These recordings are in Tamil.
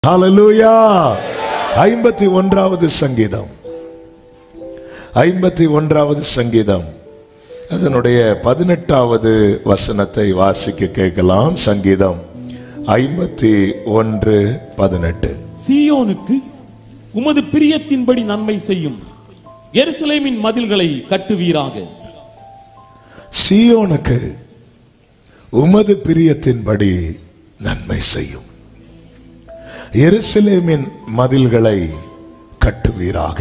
ஹalleluya ஐம்பத்தி ஒன்றாவது சங்கீதம் ஐம்பத்தி ஒன்றாவது சங்கீதம் அதனுடைய பதினெட்டாவது வசனத்தை வாசிக்க கேட்கலாம் சங்கீதம் ஐம்பத்தி ஒன்று பதினெட்டு சீயோனுக்கு உமது பிரியத்தின்படி நன்மை செய்யும் எருசலேமின் மதில்களை கட்டுவீராக சீயோனுக்கு உமது பிரியத்தின்படி நன்மை செய்யும் எருசலேமின் மதில்களை கட்டுவீராக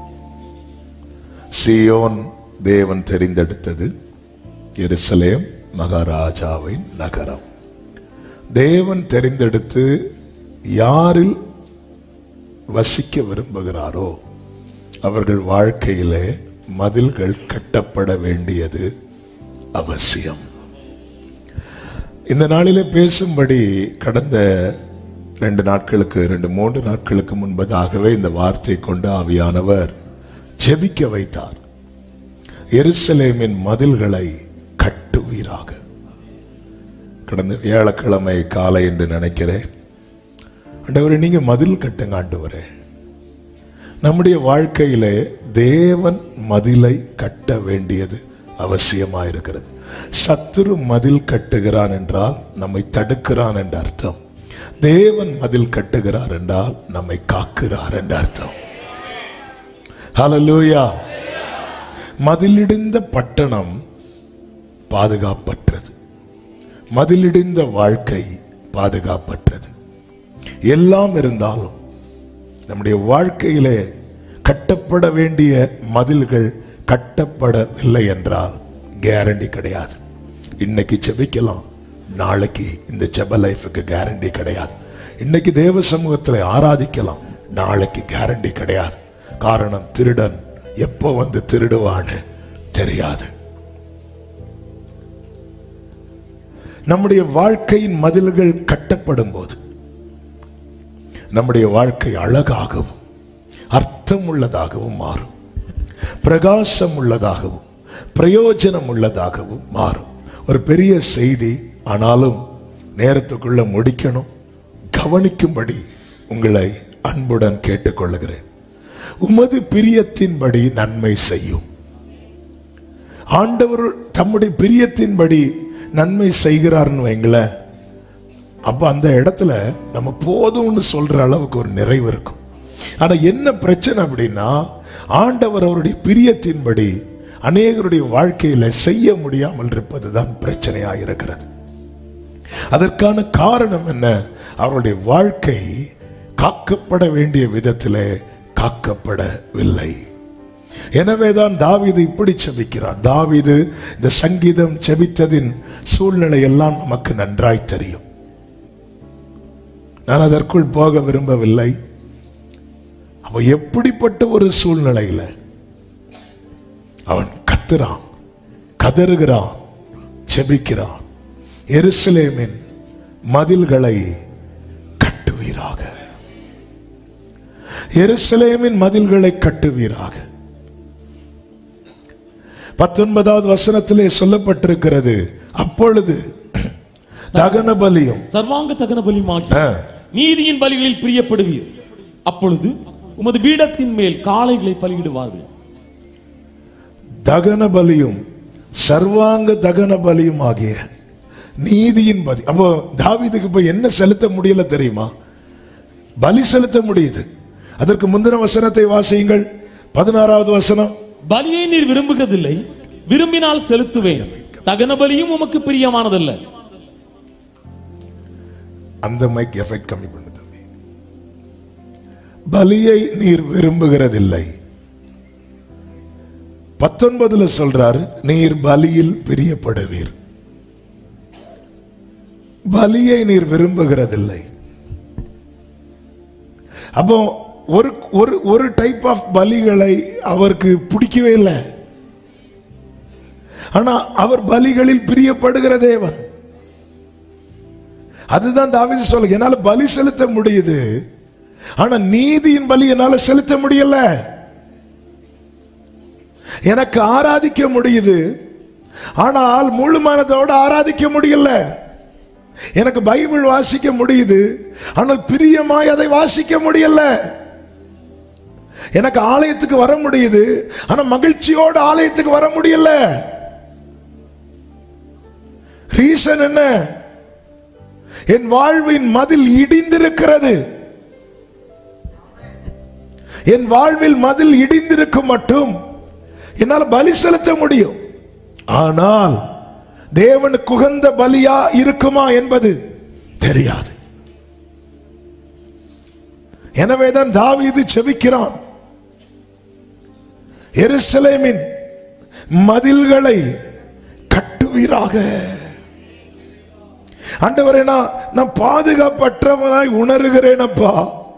சீயோன் தேவன் தெரிந்தெடுத்தது எருசலேம் மகாராஜாவின் நகரம் தேவன் தெரிந்தெடுத்து யாரில் வசிக்க விரும்புகிறாரோ அவர்கள் வாழ்க்கையிலே மதில்கள் கட்டப்பட வேண்டியது அவசியம் இந்த நாளிலே பேசும்படி கடந்த ரெண்டு நாட்களுக்கு ரெண்டு மூன்று நாட்களுக்கு முன்பதாகவே இந்த வார்த்தை கொண்டு ஆவியானவர் ஜெபிக்க வைத்தார் எருசலேமின் மதில்களை கட்டுவீராக கடந்த வியாழக்கிழமை காலை என்று நினைக்கிறேன் ஆண்டவரே நீங்க மதில் கட்டுங்க ஆண்டவரே நம்முடைய வாழ்க்கையிலே தேவன் மதிலை கட்ட வேண்டியது அவசியமாயிருக்கிறது சத்துரு மதில் கட்டுகிறான் என்றால் நம்மை தடுக்கிறான் என்ற அர்த்தம் தேவன் மதில் கட்டுகிறார் என்றால் நம்மை காக்கிறார் என்ற அர்த்தம் ஹalleluya மதிலிடிந்த பட்டணம் பாதுகாப்பற்றது மதிலிடிந்த வாழ்க்கை பாதுகாப்பற்றது எல்லாம் இருந்தாலும் நம்முடைய வாழ்க்கையிலே கட்டப்பட வேண்டிய மதில்கள் கட்டப்படவில்லை என்றால் கேரண்டி கிடையாது இன்னைக்கு செபிக்கலாம் நாளைக்கு இந்த ஜெப லைஃபுக்கு கேரண்டி கிடையாது இன்னைக்கு தேவ சமூகத்தில் ஆராதிக்கலாம் நாளைக்கு கேரண்டி கிடையாது காரணம் திருடன் எப்போ வந்து திருடுவான்னு தெரியாது நம்முடைய வாழ்க்கையின் மதில்கள் கட்டப்படும் போது நம்முடைய வாழ்க்கை அழகாகவும் அர்த்தம் உள்ளதாகவும் மாறும் பிரகாசம் உள்ளதாகவும் பிரயோஜனம் உள்ளதாகவும் மாறும் ஒரு பெரிய செய்தி ஆனாலும் நேரத்துக்குள்ள முடிக்கணும் கவனிக்கும்படி உங்களை அன்புடன் கேட்டுக்கொள்ளுகிறேன் உமது பிரியத்தின்படி நன்மை செய்யும் ஆண்டவர் தம்முடைய பிரியத்தின்படி நன்மை செய்கிறார்னு வைங்களேன் அப்ப அந்த இடத்துல நம்ம போதும்னு சொல்ற அளவுக்கு ஒரு நிறைவு இருக்கும் ஆனா என்ன பிரச்சனை அப்படின்னா ஆண்டவர் அவருடைய பிரியத்தின்படி அநேகருடைய வாழ்க்கையில செய்ய முடியாமல் இருப்பதுதான் பிரச்சனையா இருக்கிறது அதற்கான காரணம் என்ன அவருடைய வாழ்க்கை காக்கப்பட வேண்டிய விதத்திலே காக்கப்படவில்லை எனவேதான் தாவீது இப்படி செபிக்கிறார் தாவீது இந்த சங்கீதம் செபித்ததின் சூழ்நிலை எல்லாம் நமக்கு நன்றாய் தெரியும் நான் அதற்குள் போக விரும்பவில்லை அவ எப்படிப்பட்ட ஒரு சூழ்நிலையில அவன் கத்துறான் கதறுகிறான் செபிக்கிறான் எருசலேமின் மதில்களை கட்டுவீராக எருசலேமின் மதில்களை கட்டுவீராக பத்தொன்பதாவது வசனத்திலே சொல்லப்பட்டிருக்கிறது அப்பொழுது தகன பலியும் சர்வாங்க தகன பலியுமாகி ஆ, நீதியின் பலிகளில் பிரியப்படுவீர் அப்பொழுது உமது பீடத்தின் மேல் காளைகளை பலியிடுவார்கள் தகன பலியும் சர்வாங்க தகன பலியும் ஆகிய நீதியின் பலி அப்போ தாவீதுக்கு இப்ப என்ன செலுத்த முடியல தெரியுமா பலி செலுத்த முடியுது அதற்கு முந்தின வசனத்தை வாசியுங்கள் பதினாறாவது வசனம் பலியை நீர் விரும்புகிறதில்லை விரும்பினால் செலுத்துவேன் தகன பலியும் உமக்கு பிரியமானதல்ல அந்த மைக் எஃபெக்ட் கம்மி பண்ணு தம்பி பலியை நீர் விரும்புகிறதில்லை பத்தொன்பதுல சொல்றாரு நீர் பலியில் பிரியப்படுவீர் பலியை நீர் விரும்புகிறதில்லை அப்போ ஒரு ஒரு ஒரு டைப் ஆஃப் பலிகளை அவருக்கு பிடிக்கவே இல்லை ஆனா அவர் பலிகளில் பிரியப்படுகிற தேவன் அதுதான் தாவீது சொல்ல என்னால பலி செலுத்த முடியுது ஆனா நீதியின் பலி என்னால செலுத்த முடியல எனக்கு ஆராதிக்க முடியுது ஆனால் முழு மனதோடு ஆராதிக்க முடியல எனக்கு பைபிள் வாசிக்க முடியுது ஆனால் பிரியமாய் அதை வாசிக்க முடியல எனக்கு ஆலயத்துக்கு வர முடியுது ஆனா மகிழ்ச்சியோடு ஆலயத்துக்கு வர முடியல ரீசன் என்ன என் வாழ்வின் மதில் இடிந்திருக்கிறது என் வாழ்வில் மதில் இடிந்திருக்கும் மட்டும் என்னால் பலி செலுத்த முடியும் ஆனால் தேவனுக்கு உகந்த பலியா இருக்குமா என்பது தெரியாது எனவேதான் தாவீது செபிக்கிறான் எருசலேமின் மதில்களை கட்டுவீராக ஆண்டவரே நான் நான் பாதுகாப்பற்றவனாய் உணர்கிறேன் அப்பா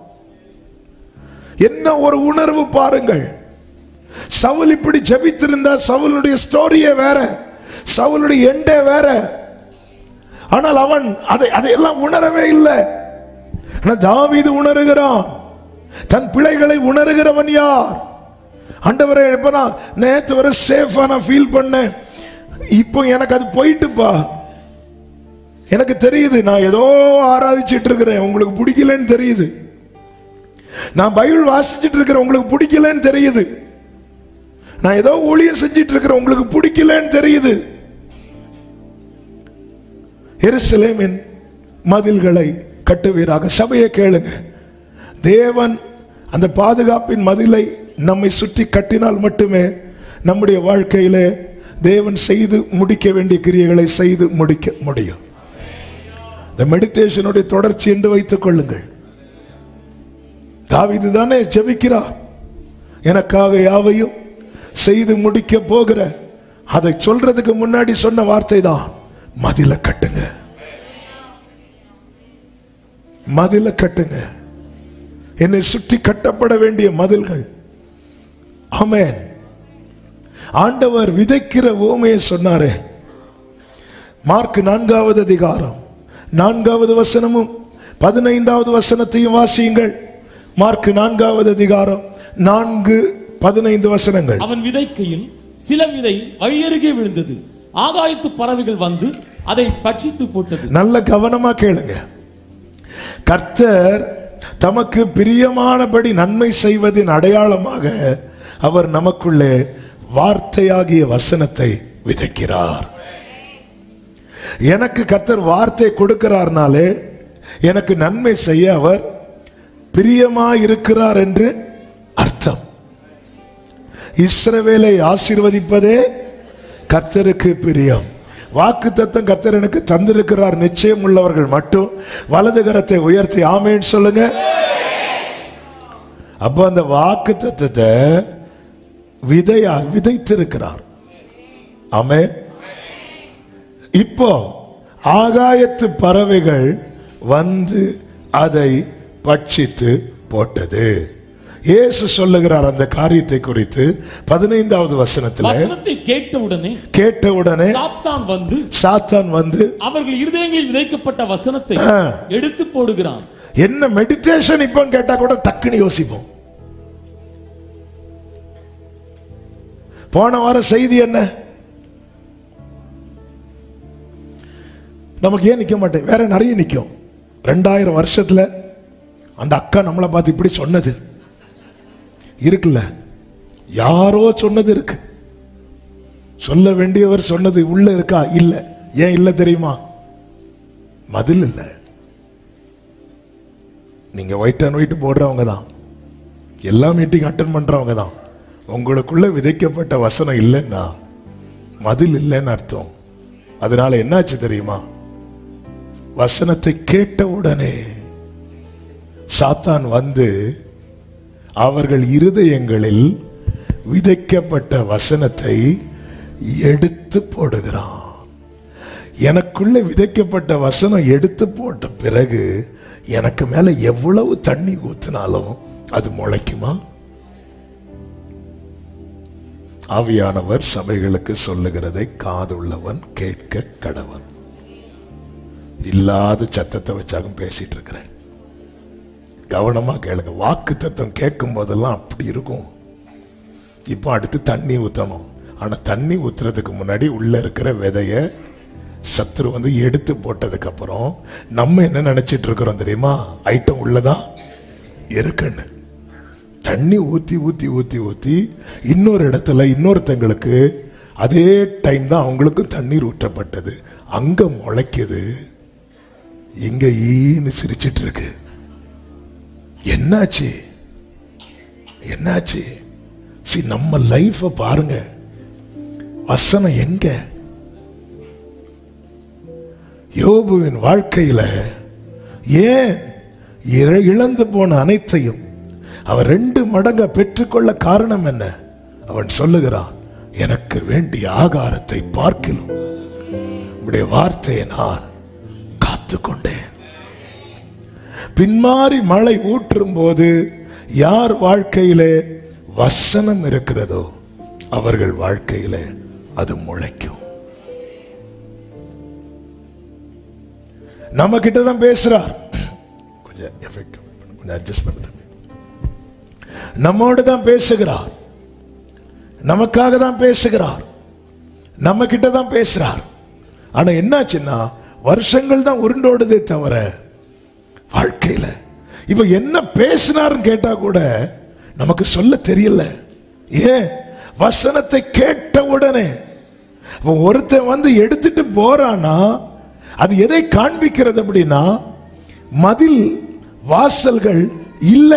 என்ன ஒரு உணர்வு பாருங்கள் சவுல் இப்படி ஜெபித்திருந்தா சவுலுடைய ஸ்டோரியே வேற சவுலுடைய எண்டே வேற ஆனால் அவன் அதை அதையெல்லாம் உணரவே இல்லை ஆனா தாவீது உணர்கிறான் தன் பிழைகளை உணர்கிறவன் யார் ஆண்டவரே இப்ப நான் நேத்து வரை சேஃபா நான் ஃபீல் பண்ணேன் இப்போ எனக்கு அது போயிட்டுப்பா எனக்கு தெரியுது நான் ஏதோ ஆராதிச்சிட்டு இருக்கிறேன் உங்களுக்கு பிடிக்கலன்னு தெரியுது நான் பைபிள் வாசிச்சிட்டு இருக்கிறேன் உங்களுக்கு பிடிக்கலன்னு தெரியுது நான் ஏதோ ஊழியம் செஞ்சிட்டு இருக்கிறேன் உங்களுக்கு பிடிக்கலன்னு தெரியுது எருசலேமின் மதில்களை கட்டுவீராக சபையை கேளுங்க தேவன் அந்த பாதுகாப்பின் மதிலை நம்மை சுற்றி கட்டினால் மட்டுமே நம்முடைய வாழ்க்கையிலே தேவன் செய்து முடிக்க வேண்டிய கிரியைகளை செய்து முடிக்க முடியும் இந்த மெடிடேஷனுடைய தொடர்ச்சி என்று வைத்துக் கொள்ளுங்கள் தாவீது தானே ஜெபிக்கிறார் எனக்காக யாவையும் செய்து முடிக்க போகிற அதை சொல்றதுக்கு முன்னாடி சொன்ன வார்த்தை தான் மதில கட்டுங்க மதில கட்டுங்க என்னை சுற்றி கட்டப்பட வேண்டிய மதில்கள் ஆமென் ஆண்டவர் விதைக்கிற ஓமையை சொன்னாரே மார்க் நான்காவது அதிகாரம் நான்காவது வசனமும் பதினைந்தாவது வசனத்தையும் வாசியுங்கள் மார்க் நான்காவது அதிகாரம் நான்கு பதினைந்து வசனங்கள் அவன் விதைக்கையில் சில விதை வழியருகே விழுந்தது ஆகாயத்து பறவைகள் வந்து அதை பட்சித்து போட்டது நல்ல கவனமா கேளுங்க கர்த்தர் தமக்கு பிரியமானபடி நன்மை செய்வதின் அடையாளமாக அவர் நமக்குள்ளே வார்த்தையாகிய வசனத்தை விதைக்கிறார் எனக்கு கர்த்தர் வார்த்தை கொடுக்கிறார்னாலே எனக்கு நன்மை செய்ய அவர் பிரியமா இருக்கிறார் என்று அர்த்தம் இஸ்ரவேலை ஆசீர்வதிப்பதே கர்த்தருக்கு பிரியம் வாக்கு தத்தம் கர்த்தர் எனக்கு தந்திருக்கிறார் நிச்சயம் உள்ளவர்கள் மட்டும் வலது கரத்தை உயர்த்தி ஆமேன்னு சொல்லுங்க அப்ப அந்த வாக்கு தத்தத்தை விதையா விதைத்திருக்கிறார் ஆமே இப்போ ஆகாயத்து பறவைகள் வந்து அதை பட்சித்து போட்டது இயேசு சொல்லுகிறார் அந்த காரியத்தை குறித்து பதினைந்தாவது வசனத்துல வசனத்தை கேட்டவுடனே கேட்டவுடனே சாத்தான் வந்து சாத்தான் வந்து அவர்கள் இருதயங்களில் விதைக்கப்பட்ட வசனத்தை ஆ. எடுத்து போடுகிறான் என்ன மெடிடேஷன் இப்போ கேட்டா கூட டக்குன்னு யோசிப்போம் போன வாரம் செய்தி என்ன நமக்கு ஏன் நிக்க மாட்டேன் வேற நிறைய நிக்கும் ரெண்டாயிரம் வருஷத்துல அந்த அக்கா நம்மளை பார்த்து இப்படி சொன்னது இருக்குல்ல யாரோ சொன்னது இருக்கு சொல்ல வேண்டியவர் சொன்னது உள்ள இருக்கா இல்ல ஏன் இல்ல தெரியுமா மதில் இல்லை நீங்க ஒயிட் அண்ட் ஒயிட் போடுறவங்க தான் எல்லா மீட்டிங் அட்டன் பண்றவங்க தான் உங்களுக்குள்ள விதைக்கப்பட்ட வசனம் இல்லைன்னா மதில் இல்லைன்னு அர்த்தம் அதனால என்னாச்சு தெரியுமா வசனத்தை கேட்ட உடனே சாத்தான் வந்து அவர்கள் இருதயங்களில் விதைக்கப்பட்ட வசனத்தை எடுத்து போடுகிறான் எனக்குள்ள விதைக்கப்பட்ட வசனம் எடுத்து போட்ட பிறகு எனக்கு மேல எவ்வளவு தண்ணி ஊத்தினாலும் அது முளைக்குமா ஆவியானவர் சபைகளுக்கு சொல்லுகிறதை காதுள்ளவன் கேட்க கடவன் இல்லாத சத்தத்தை வச்சாகும் பேசிட்டு இருக்கிறேன் கவனமா கேளுங்க வாக்கு தத்துவம் கேட்கும் போதெல்லாம் அப்படி இருக்கும் இப்போ அடுத்து தண்ணி ஊத்தணும் ஆனா தண்ணி ஊத்துறதுக்கு முன்னாடி உள்ள இருக்கிற விதைய சத்துரு வந்து எடுத்து போட்டதுக்கு அப்புறம் நம்ம என்ன நினைச்சிட்டு இருக்கிறோம் தெரியுமா ஐட்டம் உள்ளதா இருக்குன்னு தண்ணி ஊத்தி ஊத்தி ஊத்தி ஊத்தி இன்னொரு இடத்துல இன்னொருத்தங்களுக்கு அதே டைம் தான் அவங்களுக்கு தண்ணீர் ஊற்றப்பட்டது அங்க முளைக்குது இங்க ஈன்னு சிரிச்சிட்டு இருக்கு என்னாச்சு என்னாச்சு சி நம்ம லைஃப பாருங்க வசனம் எங்க யோபுவின் வாழ்க்கையில ஏன் இர- இழந்து போன அனைத்தையும் அவன் ரெண்டு மடங்க பெற்றுக்கொள்ள காரணம் என்ன அவன் சொல்லுகிறான் எனக்கு வேண்டிய ஆகாரத்தை பார்க்கிலும் உடைய வார்த்தையை நான் காத்து கொண்டேன் பின்மாறி மழை ஊற்றும் போது யார் வாழ்க்கையிலே வசனம் இருக்கிறதோ அவர்கள் வாழ்க்கையிலே அது முளைக்கும் நம்ம கிட்ட தான் பேசுறார் கொஞ்சம் எஃபெக்ட் கொஞ்சம் அட்ஜஸ்ட் பண்ணு தம்பி நம்மோடு தான் பேசுகிறார் நமக்காக தான் பேசுகிறார் நம்ம கிட்ட தான் பேசுறார் ஆனா என்னாச்சுன்னா வருஷங்கள் தான் உருண்டோடுதே தவிர வாழ்க்கையில இப்ப என்ன பேசினாருன்னு கேட்டா கூட நமக்கு சொல்ல தெரியல ஏன் வசனத்தை கேட்ட உடனே அப்ப ஒருத்தன் வந்து எடுத்துட்டு போறானா அது எதை காண்பிக்கிறது அப்படின்னா மதில் வாசல்கள் இல்ல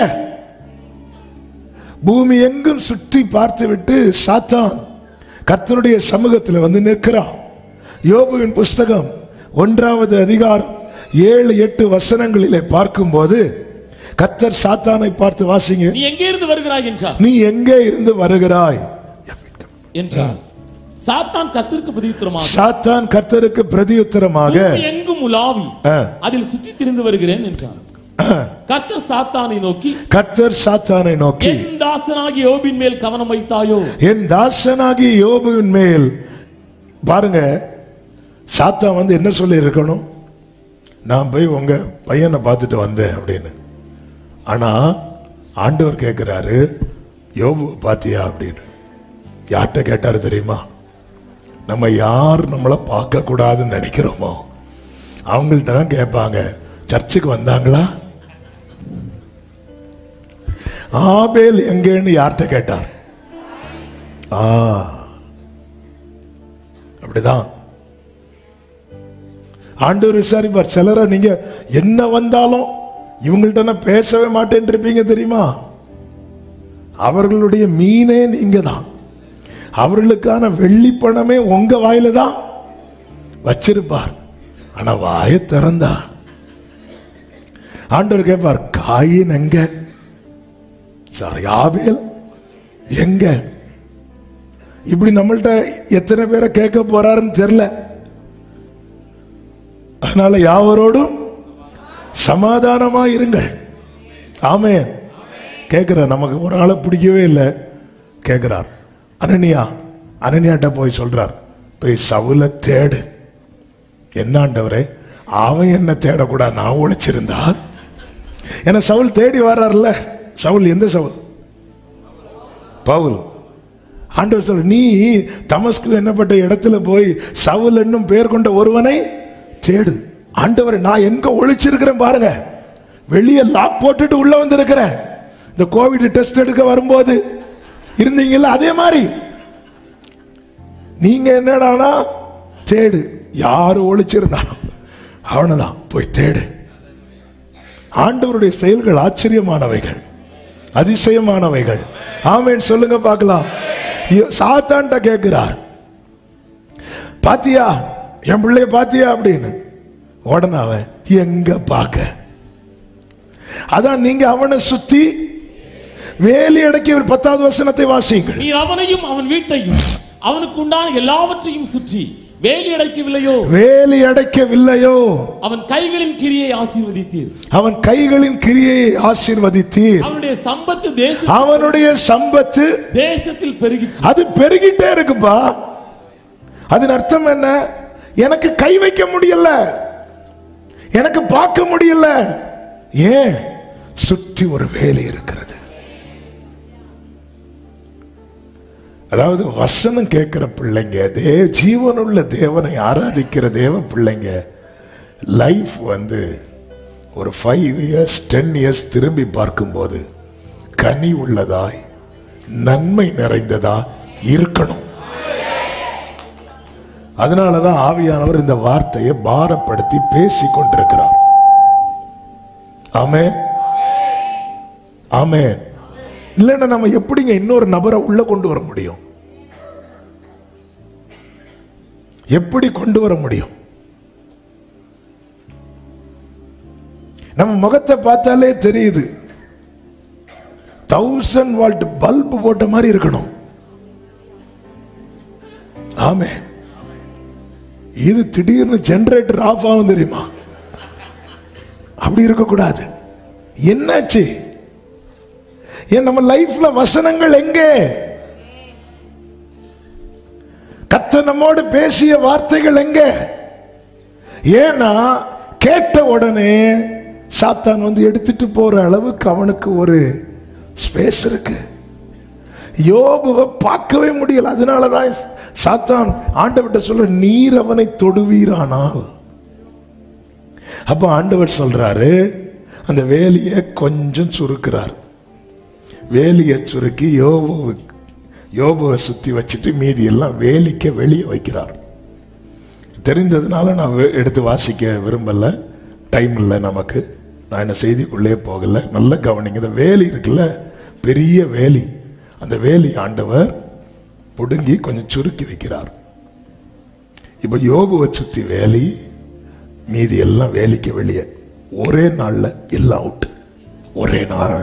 பூமி எங்கும் சுற்றி பார்த்துவிட்டு சாத்தான் கர்த்தருடைய சமூகத்தில் வந்து நிற்கிறான் யோபுவின் புஸ்தகம் ஒன்றாவது அதிகாரம் ஏழு எட்டு வசனங்களிலே பார்க்கும்போது கர்த்தர் சாத்தானை பார்த்து வாசிங்க நீ எங்கே இருந்து வருகிறாய் என்றார் நீ எங்கே இருந்து வருகிறாய் என்றார் சாத்தான் கத்திற்கு பிரதியுத்தரமாக சாத்தான் கர்த்தருக்கு பிரதியுத்தரமாக பூமி எங்கும் உலாவி ஆ, அதில் சுற்றி திரிந்து வருகிறேன் என்றார் ஆ, கர்த்தர் சாத்தானை நோக்கி கர்த்தர் சாத்தானை நோக்கி என் தாசனாகிய யோபின் மேல் கவனம் வைத்தாயோ என் தாசனாகிய யோபுவின் மேல் பாருங்க சாத்தான் வந்து என்ன சொல்லி இருக்கணும் நான் போய் உங்க பையனை பார்த்துட்டு வந்தேன் அப்படின்னு ஆனா ஆண்டவர் கேட்கிறாரு யோபு பாத்தியா அப்படின்னு யார்கிட்ட கேட்டாரு தெரியுமா நம்ம யார் நம்மளை பார்க்க கூடாதுன்னு நினைக்கிறோமோ அவங்கள்ட்ட தான் கேட்பாங்க சர்ச்சுக்கு வந்தாங்களா ஆபேல் எங்கேன்னு யார்கிட்ட கேட்டார் ஆ அப்படிதான் ஆண்டவர் விசாரிப்பார் சிலரை நீங்க என்ன வந்தாலும் இவங்கள்ட்ட நான் பேசவே மாட்டேன் இருப்பீங்க தெரியுமா அவர்களுடைய மீனே நீங்க தான் அவர்களுக்கான வெள்ளி பணமே உங்க வாயில தான் வச்சிருப்பார் ஆனா வாயை திறந்தா ஆண்டவர் கேட்பார் காயின் எங்க சாரி ஆபேல் எங்க இப்படி நம்மள்ட்ட எத்தனை பேரை கேட்க போறாருன்னு தெரியல அதனால யாவரோடும் சமாதானமா இருங்கள் ஆமென் கேட்கிறார் நமக்கு ஒரு ஆளை பிடிக்கவே இல்லை கேட்கிறார் அனனியா அனனியாட்ட போய் சொல்றார் போய் சவுல தேடு என்னாண்டவரே அவன் என்ன தேடக்கூடாது நான் ஒழிச்சிருந்தா ஏன்னா சவுல் தேடி வர்றார்ல சவுல் எந்த சவுல் பவுல் ஆண்டவர் சொல்ற நீ தமஸ்கு என்னப்பட்ட இடத்துல போய் சவுல் என்னும் பெயர் கொண்ட ஒருவனை தேடு ஆண்டவரை நான் எங்க ஒளிச்சிருக்கிறேன் பாருங்க வெளியே லாக் போட்டுட்டு உள்ள வந்திருக்கிறேன் இந்த கோவிட் டெஸ்ட் எடுக்க வரும்போது இருந்தீங்கல்ல அதே மாதிரி நீங்க என்னடானா தேடு யாரு ஒளிச்சிருந்தானோ அவனைதான் போய் தேடு ஆண்டவருடைய செயல்கள் ஆச்சரியமானவைகள் அதிசயமானவைகள் ஆமென் சொல்லுங்க பார்க்கலாம் இ- சாத்தான்ட்ட கேட்கிறார் பாத்தியா என் பிள்ளைய பாத்தியா அப்படின்னு உடனே அவன் எங்க பார்க்க அதான் நீங்க அவனை சுத்தி வேலி அடக்கி பத்தாவது வசனத்தை வாசியுங்கள் நீர் அவனையும் அவன் வீட்டையும் அவனுக்கு உண்டான எல்லாவற்றையும் சுற்றி வேலி அடைக்கவில்லையோ வேலி அடைக்கவில்லையோ அவன் கைகளின் கிரியை ஆசீர்வதித்தீர் அவன் கைகளின் கிரியை ஆசீர்வதித்தீர் அவனுடைய சம்பத்து தேச அவனுடைய சம்பத்து தேசத்தில் பெருகிற்று அது பெருகிட்டே இருக்குப்பா அதன் அர்த்தம் என்ன எனக்கு கை வைக்க முடியல எனக்கு பார்க்க முடியல ஏன் சுற்றி ஒரு வேலி இருக்கிறது அதாவது வசனம் கேட்கிற பிள்ளைங்க தே ஜீவனுள்ள தேவனை ஆராதிக்கிற தேவ பிள்ளைங்க லைஃப் வந்து ஒரு ஃபைவ் இயர்ஸ் டென் இயர்ஸ் திரும்பி பார்க்கும்போது கனி உள்ளதாய் நன்மை நிறைந்ததா இருக்கணும் அதனாலதான் ஆவியானவர் இந்த வார்த்தையை பாரப்படுத்தி பேசிக் கொண்டிருக்கிறார் ஆமே ஆமே இல்லைன்னா நம்ம எப்படிங்க இன்னொரு நபரை உள்ள கொண்டு வர முடியும் எப்படி கொண்டு வர முடியும் நம்ம முகத்தை பார்த்தாலே தெரியுது தௌசண்ட் வால்ட் பல்பு போட்ட மாதிரி இருக்கணும் ஆமே இது திடீர்னு ஜெனரேட்டர் ஆஃப் ஆகும் தெரியுமா அப்படி இருக்கக்கூடாது என்னாச்சு ஏன் நம்ம லைஃப்ல வசனங்கள் எங்கே கத்த நம்மோடு பேசிய வார்த்தைகள் எங்க ஏன்னா கேட்ட உடனே சாத்தான் வந்து எடுத்துட்டு போற அளவுக்கு அவனுக்கு ஒரு ஸ்பேஸ் இருக்கு யோபுவை பார்க்கவே முடியல அதனாலதான் சாத்தான் ஆண்டவர்கிட்ட சொல்ற நீர் அவனை தொடுவீரானால் அப்ப ஆண்டவர் சொல்றாரு அந்த வேலியை கொஞ்சம் சுருக்கிறார் வேலியை சுருக்கி யோபுவு யோபுவை சுத்தி வச்சுட்டு மீதி எல்லாம் வேலிக்க வெளியே வைக்கிறார் தெரிந்ததுனால நான் வே- எடுத்து வாசிக்க விரும்பல டைம் இல்லை நமக்கு நான் என்ன செய்திக்குள்ளே போகல நல்ல கவனிங்க இந்த வேலி இருக்குல்ல பெரிய வேலி அந்த வேலி ஆண்டவர் புடுங்கி கொஞ்சம் சுருக்கி வைக்கிறார் இப்போ யோபுவை சுத்தி வேலி மீதி எல்லாம் வேலிக்கு வெளியே ஒரே நாள்ல எல்லாம் அவுட் ஒரே நாள்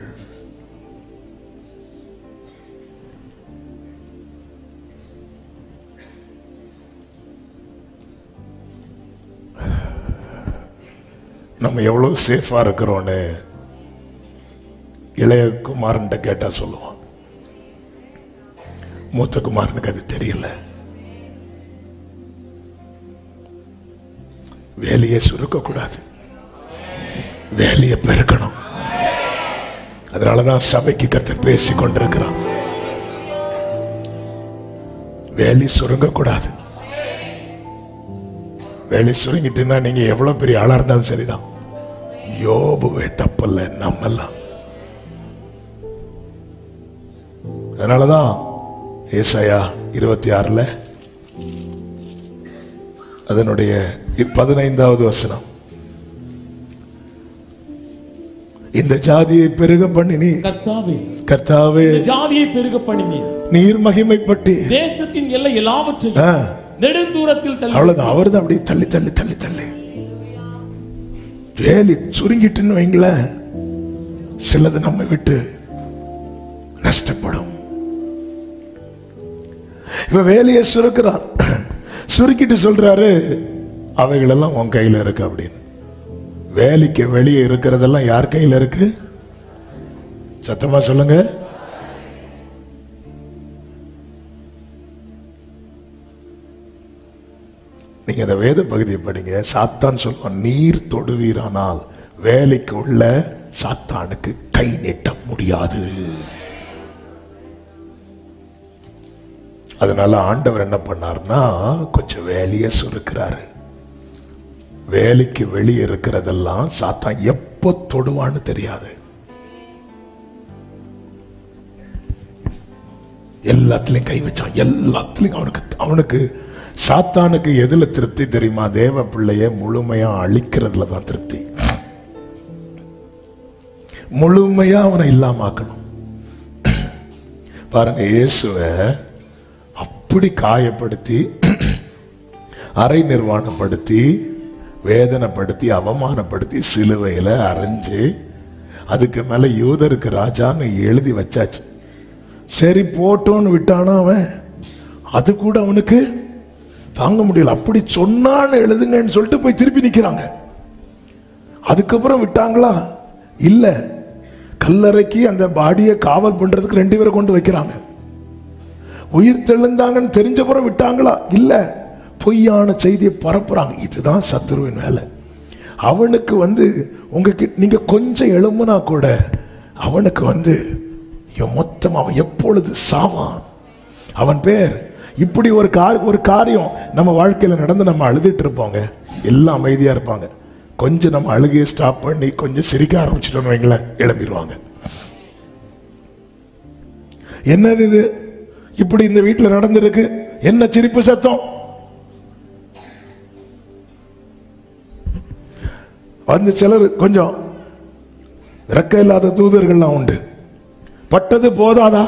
நம்ம எவ்வளவு சேஃபா இருக்கிறோன்னு இளைய குமாரன்ட்ட கேட்டா சொல்லுவான் மூத்த குமாரனுக்கு அது தெரியல வேலையை சுருக்கக்கூடாது வேலையை பெருக்கணும் அதனாலதான் சபைக்கு கர்த்தர் பேசி கொண்டிருக்கிறான் வேலி சுருங்கக்கூடாது வேலி சுருங்கிட்டுன்னா நீங்க எவ்வளவு பெரிய ஆளா இருந்தாலும் சரிதான் யோபுவே தப்பல்ல நம்மெல்லாம் அதனாலதான் ஏசாயா இருபத்தி ஆறுல அதனுடைய பதினைந்தாவது வசனம் இந்த ஜாதியை பெருக பண்ணினி கர்த்தாவே கர்த்தாவே இந்த ஜாதியை பெருக பண்ணினீர் நீர் மகிமைப்பட்டு தேசத்தின் எல்லை எல்லாவற்றையும் ஆ, நெடுந்தூரத்தில் தள்ளி அவ்வளவுதான் அவர்தான் அப்படியே தள்ளி தள்ளி தள்ளி தள்ளி வேலி சுருங்கிட்டுன்னு வைங்களேன் சிலது நம்ம விட்டு நஷ்டப்படும் இப்ப வேலையை சுருக்கிறார் சுருக்கிட்டு சொல்றாரு அவைகளெல்லாம் உன் கையில இருக்கு அப்படின்னு வேலைக்கு வெளியே இருக்கிறதெல்லாம் யார் கையில இருக்கு சத்தமா சொல்லுங்க நீங்க அந்த வேத பகுதியை படிங்க சாத்தான் சொல்லுவான் நீர் தொடுவீரானால் வேலைக்கு உள்ள சாத்தானுக்கு கை நீட்ட முடியாது அதனால ஆண்டவர் என்ன பண்ணார்னா கொஞ்சம் வேலையை சுருக்கிறாரு வேலைக்கு வெளியே இருக்கிறதெல்லாம் சாத்தான் எப்போ தொடுவான்னு தெரியாது எல்லாத்துலயும் கை வச்சான் எல்லாத்துலயும் அவனுக்கு அவனுக்கு சாத்தானுக்கு எதுல திருப்தி தெரியுமா தேவ பிள்ளைய முழுமையா அழிக்கிறதுல தான் திருப்தி முழுமையா அவனை இல்லாமாக்கணும் பாருங்க இயேசுவை அப்படி காயப்படுத்தி அரை நிர்வாணப்படுத்தி வேதனைப்படுத்தி அவமானப்படுத்தி சிலுவையில அரைஞ்சு அதுக்கு மேல யூதருக்கு ராஜான்னு எழுதி வச்சாச்சு சரி போட்டோன்னு விட்டானா அவன் அது கூட அவனுக்கு தாங்க முடியல அப்படி சொன்னான்னு எழுதுங்கன்னு சொல்லிட்டு போய் திருப்பி நிக்கிறாங்க அதுக்கப்புறம் விட்டாங்களா இல்ல கல்லறைக்கு அந்த பாடியை காவல் பண்றதுக்கு ரெண்டு பேரை கொண்டு வைக்கிறாங்க உயிர் தெழுந்தாங்கன்னு தெரிஞ்சப்புறம் விட்டாங்களா இல்ல பொய்யான செய்தியை பரப்புறாங்க இதுதான் சத்துருவின் வேலை அவனுக்கு வந்து உங்ககிட்ட நீங்க கொஞ்சம் எழும்புனா கூட அவனுக்கு வந்து இவன் மொத்தம் அவன் எப்பொழுது சாவான் அவன் பேர் இப்படி ஒரு கார் ஒரு காரியம் நம்ம வாழ்க்கையில நடந்து நம்ம அழுதுட்டு இருப்போங்க எல்லாம் அமைதியா இருப்பாங்க கொஞ்சம் நம்ம அழுகையை ஸ்டாப் பண்ணி கொஞ்சம் சிரிக்க ஆரம்பிச்சிட்டோம்னு வைங்களேன் எழும்பிடுவாங்க என்னது இது இப்படி இந்த வீட்டில் நடந்திருக்கு என்ன சிரிப்பு சத்தம் வந்து சிலர் கொஞ்சம் ரெக்க இல்லாத தூதர்கள்லாம் உண்டு பட்டது போதாதா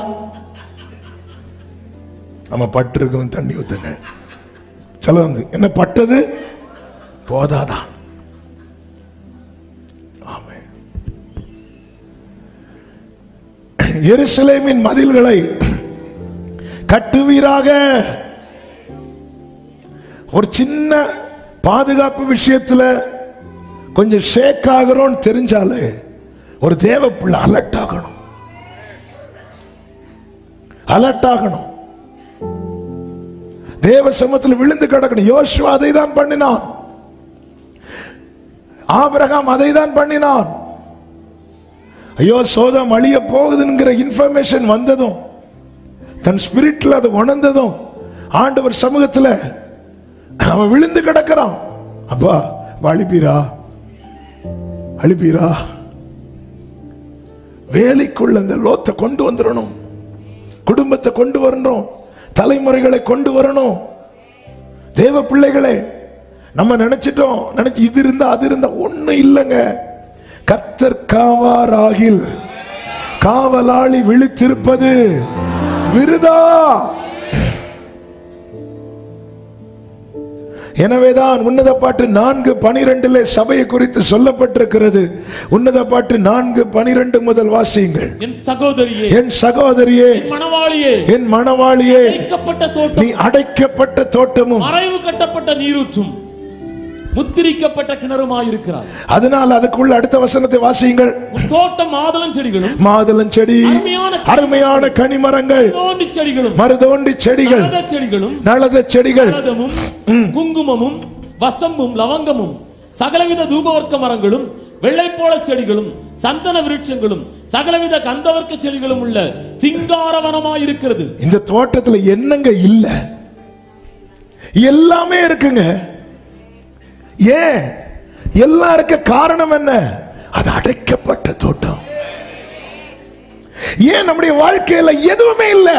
நம்ம பட்டு இருக்கோம் தண்ணி ஊத்துங்க சில வந்து என்ன பட்டது போதாதா ஆமென். எருசலேமின் மதில்களை கட்டுவீராக ஒரு சின்ன பாதுகாப்பு விஷயத்துல கொஞ்சம் ஷேக் ஆகிறோம்னு தெரிஞ்சாலே ஒரு தேவ பிள்ளை அலர்ட் ஆகணும் அலர்ட் ஆகணும் தேவ சமத்தில் விழுந்து கிடக்கணும் யோசுவா அதை தான் பண்ணினான் ஆபிரகாம் அதை தான் பண்ணினான் ஐயோ சோதம் அழிய போகுதுங்கிற இன்ஃபர்மேஷன் வந்ததும் தன் ஸ்பிரிட்ல அது உணர்ந்ததும் ஆண்டவர் சமூகத்துல அவன் விழுந்து கிடக்கிறான் அப்பா அழிப்பீரா அழிப்பீரா வேலைக்குள்ள அந்த லோத்தை கொண்டு வந்துடணும் குடும்பத்தை கொண்டு வரணும் தலைமுறைகளை கொண்டு வரணும் தேவ பிள்ளைகளே நம்ம நினைச்சிட்டோம் நினைச்சு இது இருந்தா அது இருந்தா ஒண்ணும் இல்லைங்க கர்த்தர் காவாராகில் காவலாளி விழித்திருப்பது விருதா எனவேதான் உன்னத பாட்டு நான்கு பனிரெண்டுல சபையை குறித்து சொல்லப்பட்டிருக்கிறது உன்னத பாட்டு நான்கு பனிரெண்டு முதல் வாசியுங்கள் என் சகோதரியே என் சகோதரியே என் மணவாளியே என் மணவாளியே வைக்கப்பட்ட நீ தோட்டம் அடைக்கப்பட்ட தோட்டமும் மறைவு கட்டப்பட்ட நீரூற்றும் முத்திரிக்கப்பட்ட கிணறுமாயிருக்கிறார் அதனால் அதுக்குள்ள அடுத்த வசனத்தை வாசியுங்கள் உன் தோட்டம் மாதளம் செடிகளும் மாதுளம் செடி அருமையான அருமையான கனிமரங்கள் தோண்டி செடிகளும் மருதோண்டி செடிகள் நரக செடிகளும் நலத செடிகள் நரதமும் குங்குமமும் வசம்பும் லவங்கமும் சகலவித தூபவர்க்க மரங்களும் வெள்ளைப்போள செடிகளும் சந்தன விருட்சங்களும் சகலவித கந்தவர்க்க செடிகளும் உள்ள சிங்காரவனமாயிருக்கிறது இந்த தோட்டத்துல என்னங்க இல்ல எல்லாமே இருக்குங்க ஏன் எல்லாம் இருக்க காரணம் என்ன அது அடைக்கப்பட்ட தோட்டம் ஏன் நம்முடைய வாழ்க்கையில எதுவுமே இல்லை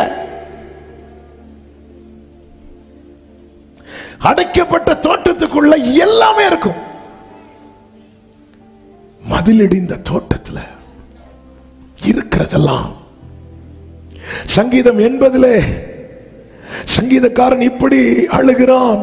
அடைக்கப்பட்ட தோட்டத்துக்குள்ள எல்லாமே இருக்கும் மதிலிடிந்த தோட்டத்துல இருக்கிறதெல்லாம் சங்கீதம் எண்பதிலே சங்கீதக்காரன் இப்படி அழுகிறான்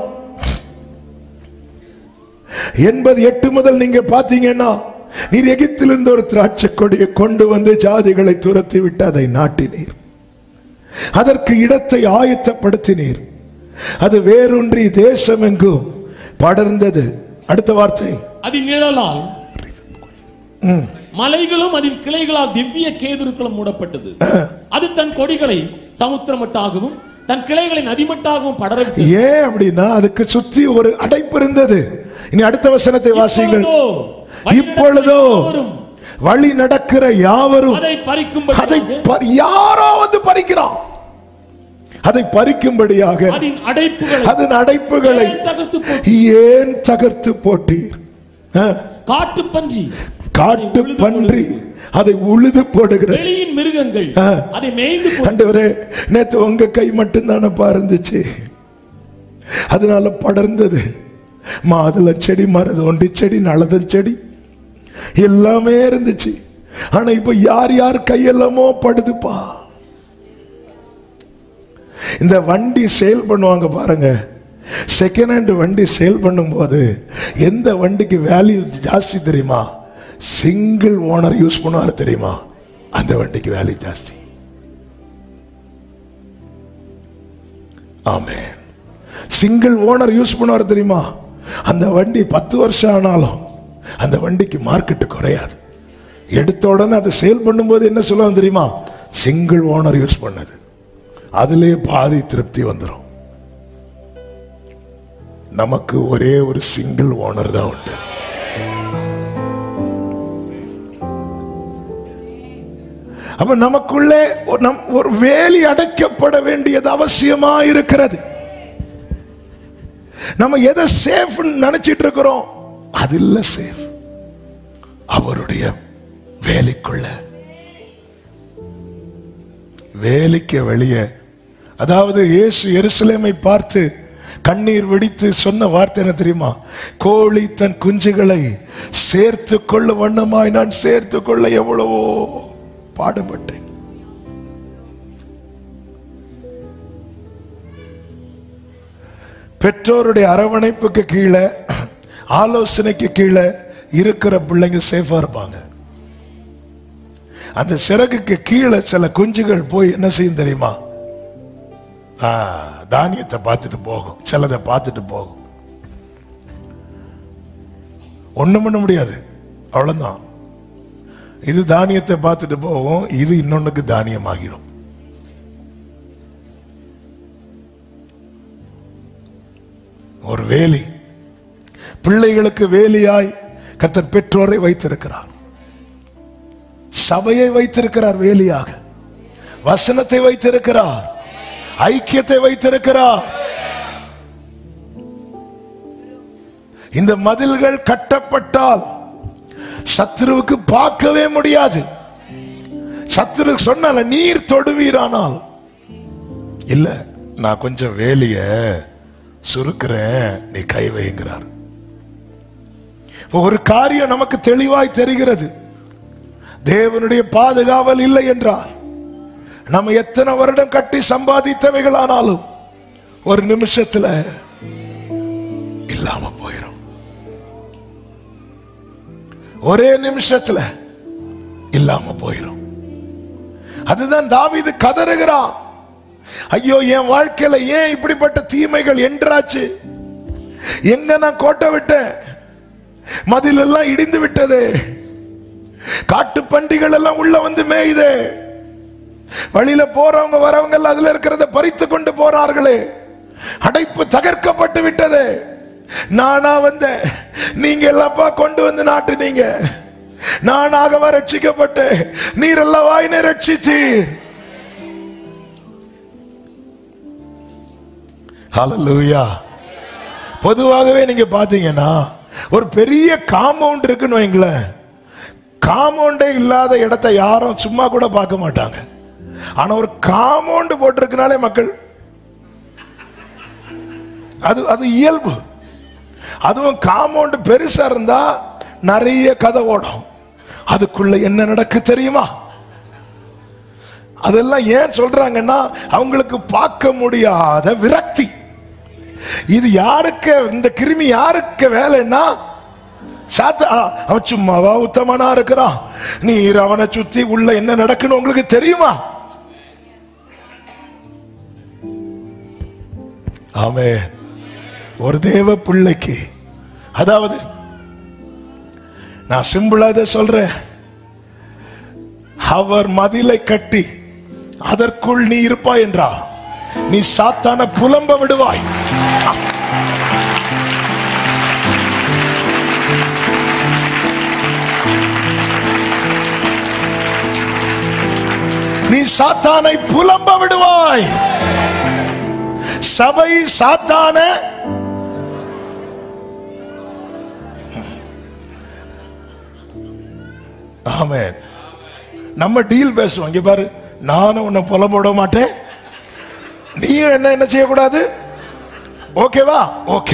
எண்பது எட்டு முதல் நீங்க பாத்தீங்கன்னா நீர் எகிப்திலிருந்து ஒரு திராட்சை கொடியை கொண்டு வந்து ஜாதிகளை துரத்தி விட்டு அதை நாட்டினீர் அதற்கு இடத்தை ஆயத்தப்படுத்தினீர் அது வேரூன்றி தேசம் எங்கும் படர்ந்தது அடுத்த வார்த்தை அதன் நிழலால் மலைகளும் அதன் கிளைகளால் திவ்ய கேதுருக்களும் மூடப்பட்டது அது தன் கொடிகளை சமுத்திரமட்டாகவும் தன் கிளைகளை நதிமட்டாகவும் படரவிட்டு ஏன் அப்படின்னா அதுக்கு சுத்தி ஒரு அடைப்பு இருந்தது இனி அடுத்த வசனத்தை வாசியுங்கள் இப்பொழுதோ வழி நடக்கிற யாவரும் அதை பறிக்கும்படி அதை ப- யாரோ வந்து பறிக்கிறான் அதை பறிக்கும்படியாக அதன் அடைப்புகளை அதன் அடைப்புகளை ஏன் தகர்த்து போட்டு ஏன் தகர்த்து போட்டீர் ஆ? காட்டு பன்றி காட்டு பன்றி அதை உழுது போடுகிறது வெளியின் மிருகங்கள் ஆ. அதை மேய்ந்து போட்டு ஆண்டவரே நேத்து உங்க கை மட்டும்தானப்பா இருந்துச்சு அதனால படர்ந்தது மாதுளை செடி மருதோண்டி செடி நலதன் செடி எல்லாமே இருந்துச்சு ஆனா இப்ப யார் யார் கையெல்லாமோ படுதுப்பா இந்த வண்டி சேல் பண்ணுவாங்க பாருங்க செகண்ட் ஹேண்ட் வண்டி சேல் பண்ணும்போது எந்த வண்டிக்கு வேல்யூ ஜாஸ்தி தெரியுமா சிங்கிள் ஓனர் யூஸ் பண்ணுவாரு தெரியுமா அந்த வண்டிக்கு வேல்யூ ஜாஸ்தி ஆமே சிங்கிள் ஓனர் யூஸ் பண்ணுவார் தெரியுமா அந்த வண்டி பத்து வருஷம் ஆனாலும் அந்த வண்டிக்கு மார்க்கெட்டு குறையாது எடுத்த உடனே அதை சேல் பண்ணும்போது என்ன சொல்லுவாங்க தெரியுமா சிங்கிள் ஓனர் யூஸ் பண்ணது அதிலே பாதி திருப்தி வந்துடும் நமக்கு ஒரே ஒரு சிங்கிள் ஓனர் தான் உண்டு அப்ப நமக்குள்ளே ஒரு நம் ஒரு வேலி அடைக்கப்பட வேண்டியது அவசியமா இருக்கிறது நம்ம எதை சேஃப் நினைச்சிட்டு இருக்கிறோம் அது இல்ல சேஃப் அவருடைய வேலைக்குள்ள வேலைக்கு வெளியே அதாவது இயேசு எருசலேமை பார்த்து கண்ணீர் வெடித்து சொன்ன வார்த்தை என்ன தெரியுமா கோழி தன் குஞ்சுகளை சேர்த்து கொள்ள வண்ணமாய் நான் சேர்த்து கொள்ள எவ்வளவோ பாடுபட்டேன் பெற்றோருடைய அரவணைப்புக்கு கீழே ஆலோசனைக்கு கீழே இருக்கிற பிள்ளைங்க சேஃபா இருப்பாங்க அந்த சிறகுக்கு கீழே சில குஞ்சுகள் போய் என்ன செய்யும் தெரியுமா ஆ, தானியத்தை பார்த்துட்டு போகும் சிலதை பார்த்துட்டு போகும் ஒண்ணும் பண்ண முடியாது அவ்வளவுதான் இது தானியத்தை பார்த்துட்டு போகும் இது இன்னொன்னுக்கு தானியம் ஆகிடும் ஒரு வேலி பிள்ளைகளுக்கு வேலியாய் கர்த்தர் பெற்றோரை வைத்திருக்கிறார் சபையை வைத்திருக்கிறார் வேலியாக வசனத்தை வைத்திருக்கிறார் ஐக்கியத்தை வைத்திருக்கிறார் இந்த மதில்கள் கட்டப்பட்டால் சத்துருவுக்கு பார்க்கவே முடியாது சத்துரு சொன்னால நீர் தொடுவீரானால் இல்ல நான் கொஞ்சம் வேலிய சுருக்கிறேன் நீ கை வைங்கிறார் ஒரு காரியம் நமக்கு தெளிவாய் தெரிகிறது தேவனுடைய பாதுகாவல் இல்லை என்றால் நம்ம எத்தனை வருடம் கட்டி சம்பாதித்தவைகளானாலும் ஒரு நிமிஷத்துல இல்லாம போயிடும் ஒரே நிமிஷத்துல இல்லாம போயிடும் அதுதான் தாவீது கதறுகிறான் ஐயோ என் வாழ்க்கையில ஏன் இப்படிப்பட்ட தீமைகள் என்றாச்சு எங்க நான் கோட்டை விட்டேன் மதில் எல்லாம் இடிந்து விட்டதே காட்டு பண்டிகள் எல்லாம் உள்ள வந்து மேயுதே வழியில போறவங்க வரவங்க எல்லாம் அதுல இருக்கிறத பறித்து கொண்டு போறார்களே அடைப்பு தகர்க்கப்பட்டு விட்டதே நானா வந்தேன் நீங்க எல்லாப்பா கொண்டு வந்து நாட்டுனீங்க நானாகவா ரட்சிக்கப்பட்டு நீர் எல்லாம் வாயினை ரட்சித்தீர் ஹalleluya பொதுவாகவே நீங்க பாத்தீங்கன்னா ஒரு பெரிய காம்பவுண்ட் இருக்குன்னு வைங்களேன் காம்பவுண்டே இல்லாத இடத்தை யாரும் சும்மா கூட பார்க்க மாட்டாங்க ஆனா ஒரு காம்பவுண்ட் போட்டிருக்கனாலே மக்கள் அது அது இயல்பு அதுவும் காம்பவுண்ட் பெருசா இருந்தா நிறைய கதை ஓடும் அதுக்குள்ள என்ன நடக்கு தெரியுமா அதெல்லாம் ஏன் சொல்றாங்கன்னா அவங்களுக்கு பார்க்க முடியாத விரக்தி இது யாருக்கு இந்த கிருமி யாருக்கு வேலைன்னா சாத்த ஆ, அவன் சும்மாவா உத்தமனா இருக்கிறான் நீர் அவனை சுத்தி உள்ள என்ன நடக்குன்னு உங்களுக்கு தெரியுமா ஆமே ஒரு தேவ பிள்ளைக்கு அதாவது நான் சிம்பிளா இதை சொல்றேன் அவர் மதிலை கட்டி அதற்குள் நீ இருப்பாய் என்றா நீ சாத்தான புலம்ப விடுவாய் நீ சாத்தானை புலம்ப விடுவாய் சபை சாத்தான ஆமென் நம்ம டீல் பேசுவோம் இங்க பாரு நானும் உன்னை புலம்ப விட மாட்டேன் நீ என்ன என்ன செய்யக்கூடாது ஓகேவா ஓகே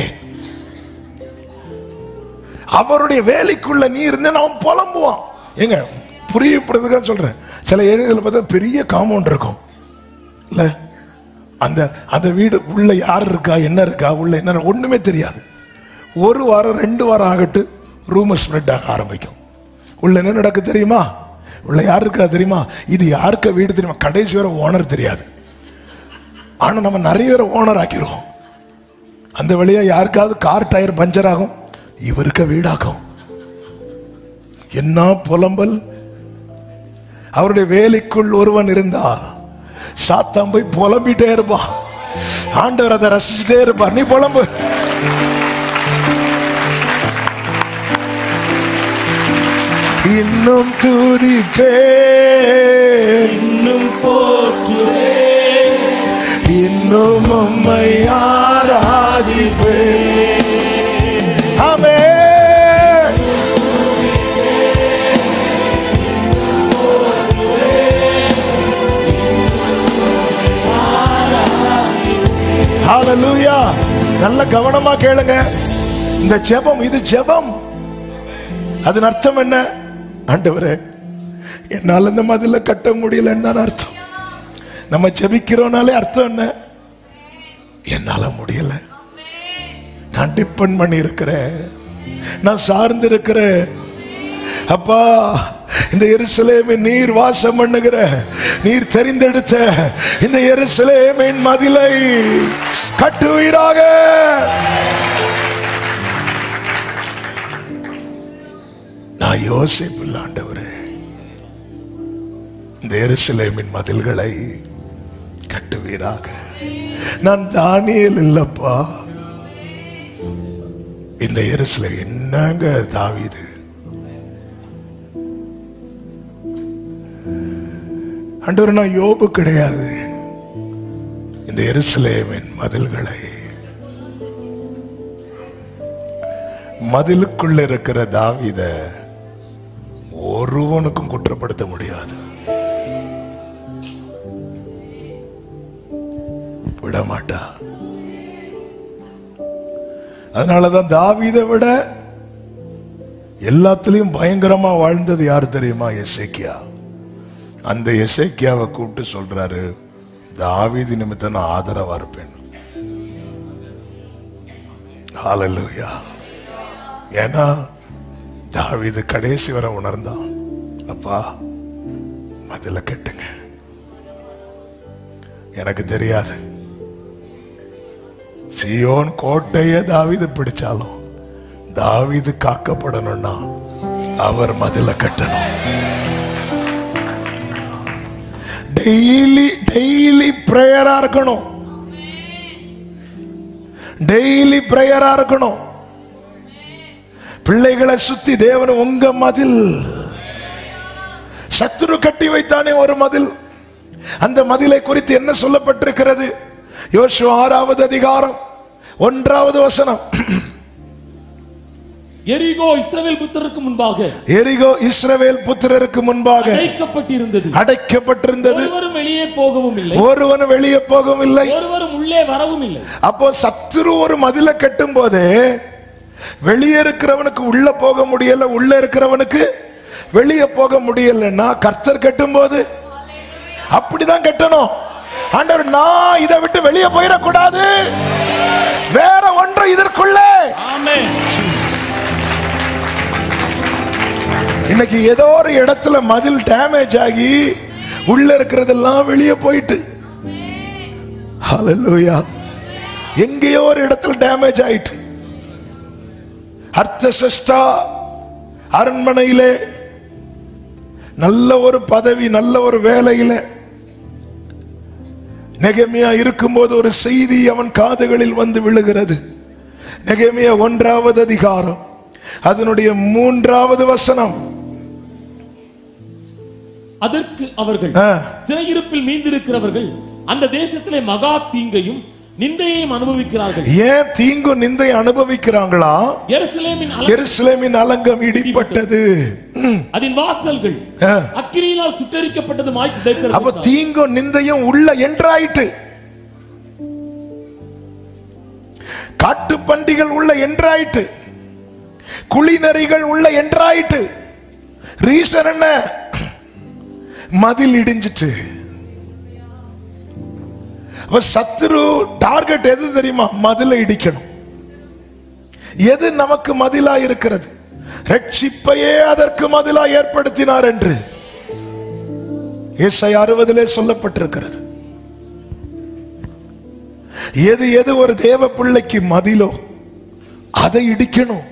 அவருடைய வேலைக்குள்ள நீ இருந்த அவன் புலம்புவான் ஏங்க புரியப்படுறதுக்காக சொல்றேன் சில ஏரியாவில் பார்த்தா பெரிய காம்பவுண்ட் இருக்கும் இல்ல அந்த அந்த வீடு உள்ள யார் இருக்கா என்ன இருக்கா உள்ள என்ன ஒண்ணுமே தெரியாது ஒரு வாரம் ரெண்டு வாரம் ஆகட்டு ரூமர் ஸ்ப்ரெட் ஆக ஆரம்பிக்கும் உள்ள என்ன நடக்கு தெரியுமா உள்ள யார் இருக்கா தெரியுமா இது யாருக்கு வீடு தெரியுமா கடைசி வரை ஓனர் தெரியாது ஆனா நம்ம நிறைய பேரை ஓனர் ஆக்கிடுவோம் அந்த வழியா யாருக்காவது கார் டயர் பஞ்சர் ஆகும் இவருக்கு வீடாகும் என்ன புலம்பல் அவருடைய வேலைக்குள் ஒருவன் இருந்தால் சாத்தான் போய் புலம்பிட்டே இருப்பான் ஆண்டவர் அதை ரசிச்சுட்டே இருப்பார் நீ புலம்பு இன்னும் துதிப்பே இன்னும் உம்மை ஆராதிப்பே ஆமே ஹalleluya நல்ல கவனமா கேளுங்க இந்த ஜெபம் இது ஜெபம் அதன் அர்த்தம் என்ன ஆண்டவரே என்னால இந்த மதில கட்ட முடியலன்னு தான் அர்த்தம் நம்ம ஜெபிக்கிறோம்னாலே அர்த்தம் என்ன என்னால முடியல நான் டிபெண்ட் பண்ணி இருக்கிறேன் நான் சார்ந்து இருக்கிறேன் அப்பா இந்த எருசலேமின் நீர் வாசம் பண்ணுகிற நீர் தெரிந்தெடுத்த இந்த எருசலேமின் மதிலை கட்டுவீராக நான் யோசிப்பில்லை ஆண்டவரே இந்த எருசலேமின் மதில்களை கட்டுவீராக நான் தானியல் இல்லப்பா இந்த எருசல என்னங்க தாவீது ஆண்டவர் நான் யோபு கிடையாது இந்த எருசலேமின் மதில்களை மதிலுக்குள்ள இருக்கிற தாவீத ஒருவனுக்கும் குற்றப்படுத்த முடியாது விட மாட்டா அதனாலதான் தாவீதை விட எல்லாத்துலயும் பயங்கரமா வாழ்ந்தது யாரு தெரியுமா எசேக்கியா அந்த எசேக்கியாவை கூப்பிட்டு சொல்றாரு தாவீது நிமித்தம் நான் ஆதரவா இருப்பேன் ஹalleluya ஏன்னா தாவீது கடைசி வரை உணர்ந்தான் அப்பா மதில கட்டுங்க எனக்கு தெரியாது சியோன் கோட்டையே தாவீது பிடிச்சாலும் தாவீது காக்கப்படணும்னா அவர் மதில கட்டணும் டெய்லி டெய்லி பிரேயரா இருக்கணும் டெய்லி பிரேயரா இருக்கணும் பிள்ளைகளை சுத்தி தேவன் உங்க மதில் சத்துரு கட்டி வைத்தானே ஒரு மதில் அந்த மதிலை குறித்து என்ன சொல்லப்பட்டிருக்கிறது யோசு ஆறாவது அதிகாரம் ஒன்றாவது வசனம் எரிகோ இஸ்ரவேல் புத்தருக்கு முன்பாக எரிகோ இஸ்ரவேல் புத்திரருக்கு முன்பாக அடைக்கப்பட்டிருந்தது அடைக்கப்பட்டிருந்தது ஒருவரும் வெளியே போகவும் இல்லை ஒருவன் வெளியே போகவும் இல்லை ஒருவரும் உள்ளே வரவும் இல்லை அப்போ சத்துரு ஒரு மதிலை கட்டும் போது வெளியே இருக்கிறவனுக்கு உள்ள போக முடியல உள்ள இருக்கிறவனுக்கு வெளியே போக முடியலன்னா கர்த்தர் கட்டும் போது அப்படிதான் கட்டணும் ஆண்டவர் நான் இதை விட்டு வெளியே போயிடக்கூடாது வேற ஒன்று இதற்குள்ளே Amen. Jesus. இன்னைக்கு ஏதோ ஒரு இடத்துல மதில் டேமேஜ் ஆகி உள்ள இருக்கிறதெல்லாம் வெளியே போயிட்டு ஹalleluya எங்கேயோ ஒரு இடத்துல டேமேஜ் ஆயிட்டு அர்த்தசஷ்டா அரண்மனையிலே நல்ல ஒரு பதவி நல்ல ஒரு வேலையில நெகமியா இருக்கும்போது ஒரு செய்தி அவன் காதுகளில் வந்து விழுகிறது நெகமியா ஒன்றாவது அதிகாரம் அதனுடைய மூன்றாவது வசனம் அதற்கு அவர்கள் ஆ. சிறையிருப்பில் மீந்திருக்கிறவர்கள் அந்த தேசத்திலே மகா தீங்கையும் நிந்தையையும் அனுபவிக்கிறார்கள் ஏன் தீங்கு நிந்தை அனுபவிக்கிறாங்களா எருசலேமின் அல- எருசலேமின் அலங்கம் இடிப்பட்டது ம். அதன் வாசல்கள் ஆ. அக்கினியினால் சுட்டரிக்கப்பட்டதுமாய் அப்ப கிடைக்கிறது தீங்கும் நிந்தையும் உள்ள என்றாயிட்டு காட்டு பண்டிகள் உள்ள என்றாயிட்டு குளிநரிகள் உள்ள என்றாயிட்டு ரீசன் என்ன மதில் இடிஞ்சிட்டு அப்ப சத்துரு டார்கெட் எது தெரியுமா மதில இடிக்கணும் எது நமக்கு மதிலா இருக்கிறது ரட்சிப்பையே அதற்கு மதிலா ஏற்படுத்தினார் என்று ஏசை அறுபதிலே சொல்லப்பட்டிருக்கிறது எது எது ஒரு தேவ பிள்ளைக்கு மதிலோ அதை இடிக்கணும்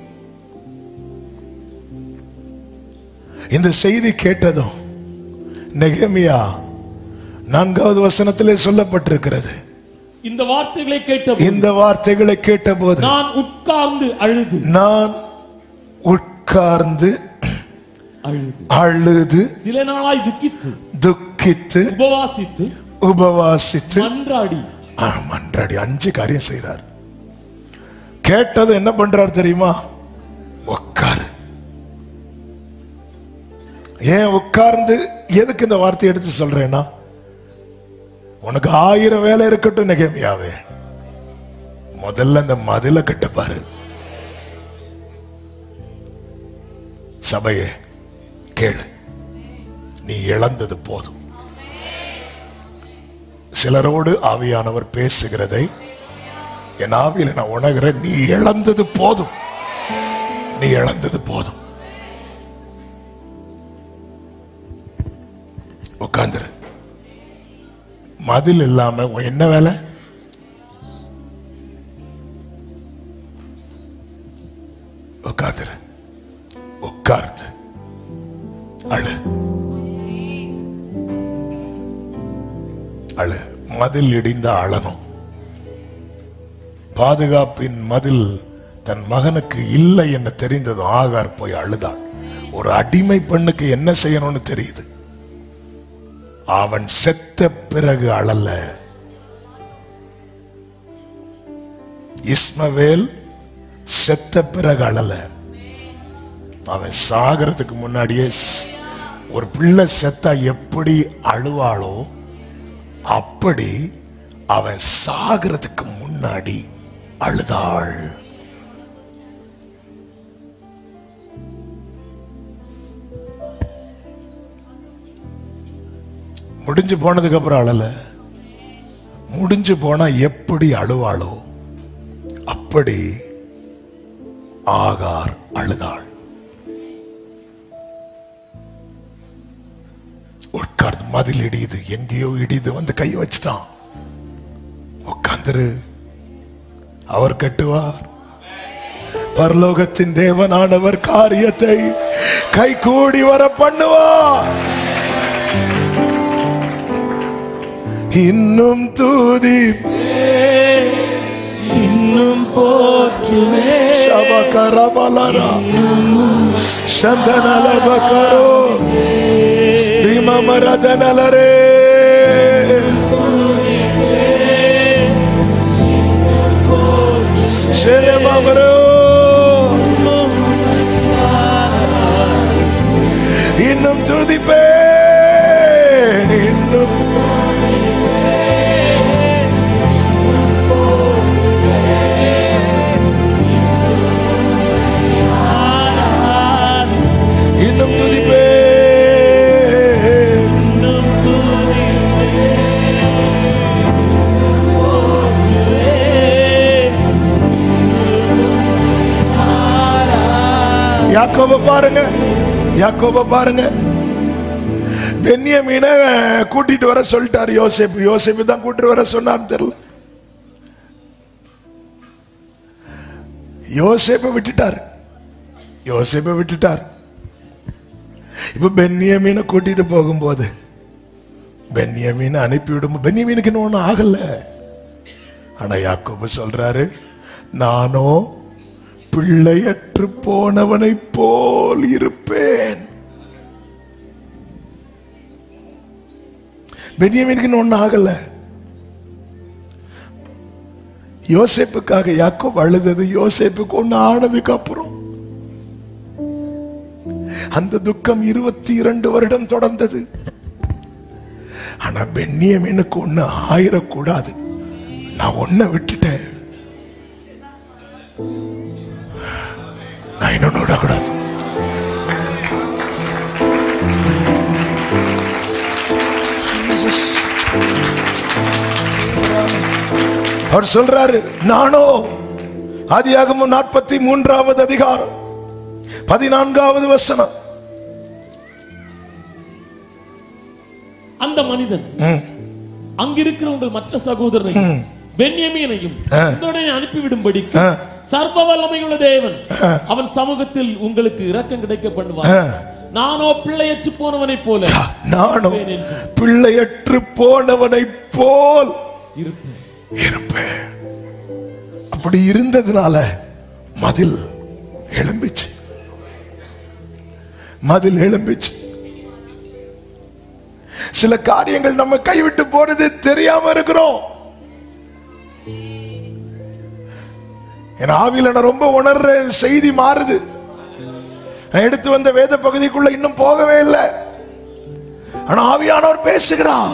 இந்த செய்தி கேட்டதும் நெகமியா நான்காவது வசனத்திலே சொல்லப்பட்டிருக்கிறது இந்த வார்த்தைகளை கேட்ட இந்த வார்த்தைகளை கேட்டபோது நான் உட்கார்ந்து அழுது நான் உட்கார்ந்து அழுது அழுது சில நாளாய் துக்கித்து துக்கித்து உபவாசித்து உபவாசித்து மன்றாடி ஆ, மன்றாடி அஞ்சு காரியம் செய்றார் கேட்டது என்ன பண்றார் தெரியுமா உட்காரு ஏன் உட்கார்ந்து எதுக்கு இந்த வார்த்தை எடுத்து சொல்றேன்னா உனக்கு ஆயிரம் வேலை இருக்கட்டும் நெகேமியாவே முதல்ல இந்த மதில கட்ட பாரு சபையே கேளு நீ இழந்தது போதும் சிலரோடு ஆவியானவர் பேசுகிறதை என் ஆவியில நான் உணர்கிறேன் நீ இழந்தது போதும் நீ இழந்தது போதும் உட்காந்துரு மதில் இல்லாம உன் என்ன வேலை உட்காந்துரு உட்கார்ந்து அழு அழு மதில் இடிந்த அழணும் பாதுகாப்பின் மதில் தன் மகனுக்கு இல்லை என்று தெரிந்ததும் ஆகார் போய் அழுதாள் ஒரு அடிமை பெண்ணுக்கு என்ன செய்யணும்னு தெரியுது அவன் செத்த பிறகு அழல இஸ்மவேல் செத்த பிறகு அழல அவன் சாகிறதுக்கு முன்னாடியே ஸ்- ஒரு பிள்ளை செத்தா எப்படி அழுவாளோ அப்படி அவன் சாகிறதுக்கு முன்னாடி அழுதாள் முடிஞ்சு போனதுக்கு அப்புறம் அழல முடிஞ்சு போனா எப்படி அழுவாளோ அப்படி ஆகார் அழுதாள் உட்கார்ந்து மதில் இடியுது எங்கேயோ இடியுது வந்து கை வச்சிட்டான் உட்கார்ந்துரு அவர் கட்டுவார் பரலோகத்தின் தேவனானவர் காரியத்தை கை கூடி வர பண்ணுவார் இன்னும் தூதி இன்னும் போற்றுவே ಶಬಕರಬಲರ ಶಂದನಲಬಕರೋ ಭೀಮಮರದನಲರೇ ಶರಮಮರೋ இன்னும் துதிப்பேன் இன்னும் இன்னும் துதிப்பேன் இன்னும் யாக்கோப பாருங்க யாக்கோப பாருங்க பென்னியமீன கூட்டிட்டு வர சொல்லிட்டாரு யோசேப்பு யோசேப்பு தான் கூட்டிட்டு வர சொன்னார்னு தெரியல யோசேப்பை விட்டுட்டாரு யோசேப்பை விட்டுட்டார் இப்ப பென்னியமீனை கூட்டிட்டு போகும்போது பென்னியமீனை அனுப்பிவிடும் பென்னியமீனுக்கு இன்னும் ஒண்ணும் ஆகல ஆனா யாக்கோபு சொல்றாரு நானோ பிள்ளையற்று போனவனைப் போல் இருப்பேன் பென்யமீனுக்கு இன்னும் ஒண்ணும் ஆகல யோசேப்புக்காக யாக்கோப் அழுதது யோசேப்புக்கு ஒண்ணு ஆனதுக்கு அப்புறம் அந்த துக்கம் இருபத்தி இரண்டு வருடம் தொடர்ந்தது ஆனா பென்னியமீனுக்கு ஒண்ணு ஆயிரக்கூடாது நான் ஒன்ன விட்டுட்டேன் நான் இன்னொன்னு விடக்கூடாது அவர் சொல்றாரு நானோ ஆதியாகமம் நாற்பத்தி மூன்றாவது அதிகாரம் பதினான்காவது வசனம் அந்த மனிதன் ம், அங்கிருக்கிற உங்கள் மற்ற சகோதரனை பென்யமீனையும் ஆ. உடனே அனுப்பிவிடும்படி ஆ. சர்வ வல்லமையுள்ள தேவன் அவன் சமூகத்தில் உங்களுக்கு இரக்கம் கிடைக்க பண்ணுவார் ஆ. நானோ பிள்ளையற்று போனவனைப் போல நானும் இருப்பேன் என்று பிள்ளையற்று போனவனைப் போல் இருப்பேன் இருப்பேன் அப்படி இருந்ததுனால மதில் எழும்பிச்சு மதில் எழும்பிச்சு சில காரியங்கள் நம்ம கைவிட்டு போறது தெரியாம இருக்கிறோம் என் ஆவியில நான் ரொம்ப உணர்றேன் செய்தி மாறுது நான் எடுத்து வந்த வேத பகுதிக்குள்ள இன்னும் போகவே இல்லை ஆனா ஆவியானவர் பேசுகிறார்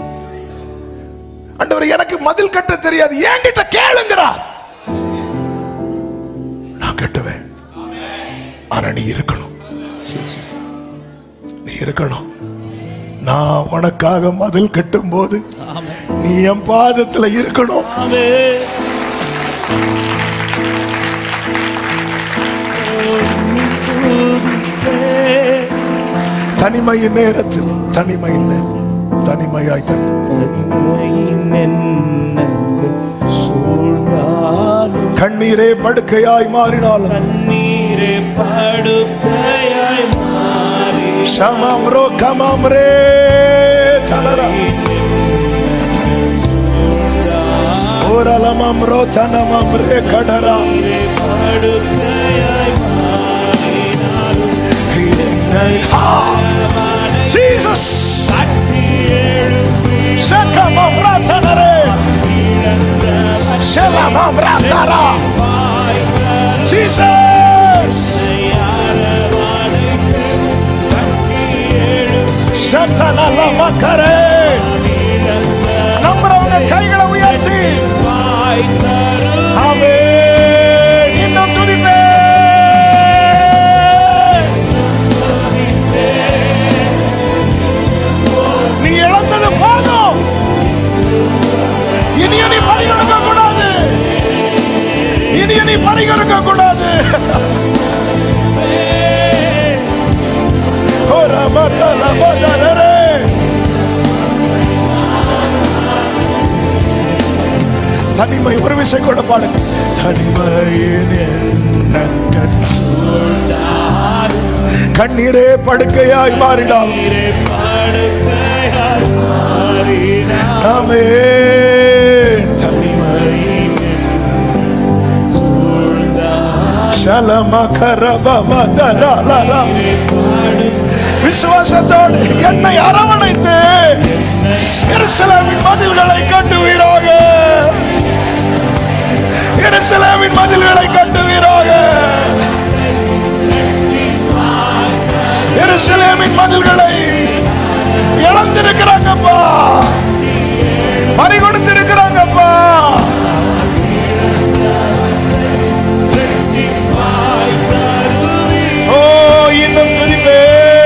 ஆண்டவர் எனக்கு மதில் கட்ட தெரியாது என்கிட்ட கேளுங்கிறார் நான் கட்டுவேன் ஆனா நீ இருக்கணும் நீ இருக்கணும் நான் உனக்காக மதில் கட்டும் போது ஆமென் நீ என் பாதத்துல இருக்கணும் ஆமென் துதிப்பேன். தனிமையின் நேரத்தில் தனிமையின் நேரம் தனிமையாய் தன் தனிமையின் எண்ணங்கள் சூழ்ந்தாலும் கண்ணீரே படுக்கையாய் மாறினாலும் கண்ணீரே படுக்கையாய் மாறி சமம் ரோ கமம் ரே தலரா ஓரலமம் ரோ தனமம் ரே கடரா கண்ணீரே படுக்கையாய் மாறினாலும் ஜீசஸ் தட்டி எழுப்பி சக்கமம் ரத்தனரே இழந்தவர் செலமம் ரத்தரா வாய்ந்தார் ஜீசஸ் அரவணைத்து தட்டி எழுப்பி சத்தனல மக்கரே நம்புறவங்க கைகளை உயர்த்தி வாய்ந்தார் ஆமே இன்னும் துதிப்பே நீ இழந்தது போதும் இனிய நீ பரிகணிக்க கூடாது இனிய நீ பரிகணிக்க கூடாது ஓ ரமதல மதரரே தனிமை ஒரு விஷயம் கூட பாடுங்க தனிமையின் எண்ணங்கள் கண்ணீரே படுக்கையாய் மாறினாள் நீரே படுக்கையாய் மாறினார் ஆமே தனிமை சலம கரப மதரலரா விசுவாசத்தோடு என்னை அரவணைத்து எருசலேமின் மதில்களை கட்டுவீராக எருசலேமின் மதில்களை கட்டுவீராக எருசலேமின் மதில்களை இழந்திருக்கிறாங்கப்பா பறி கொடுத்திருக்கிறாங்கப்பா ஓ இன்னும் துதிப்பே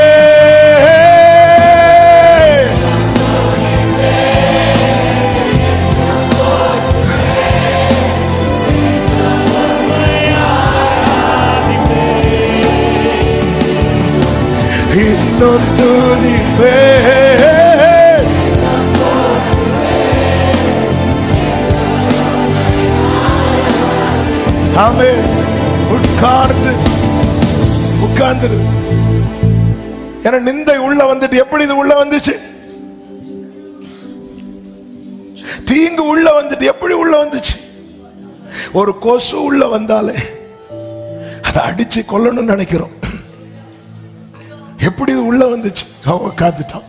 இன்னும் துதிப்பே ஆமே உட்கார்ந்து உட்கார்ந்து ஏன்னா நிந்தை உள்ள வந்துட்டு எப்படி இது உள்ள வந்துச்சு தீங்கு உள்ள வந்துட்டு எப்படி உள்ள வந்துச்சு ஒரு கொசு உள்ள வந்தாலே அதை அடிச்சு கொல்லணும்னு நினைக்கிறோம் எப்படி இது உள்ள வந்துச்சு அவன் உட்காந்துட்டான்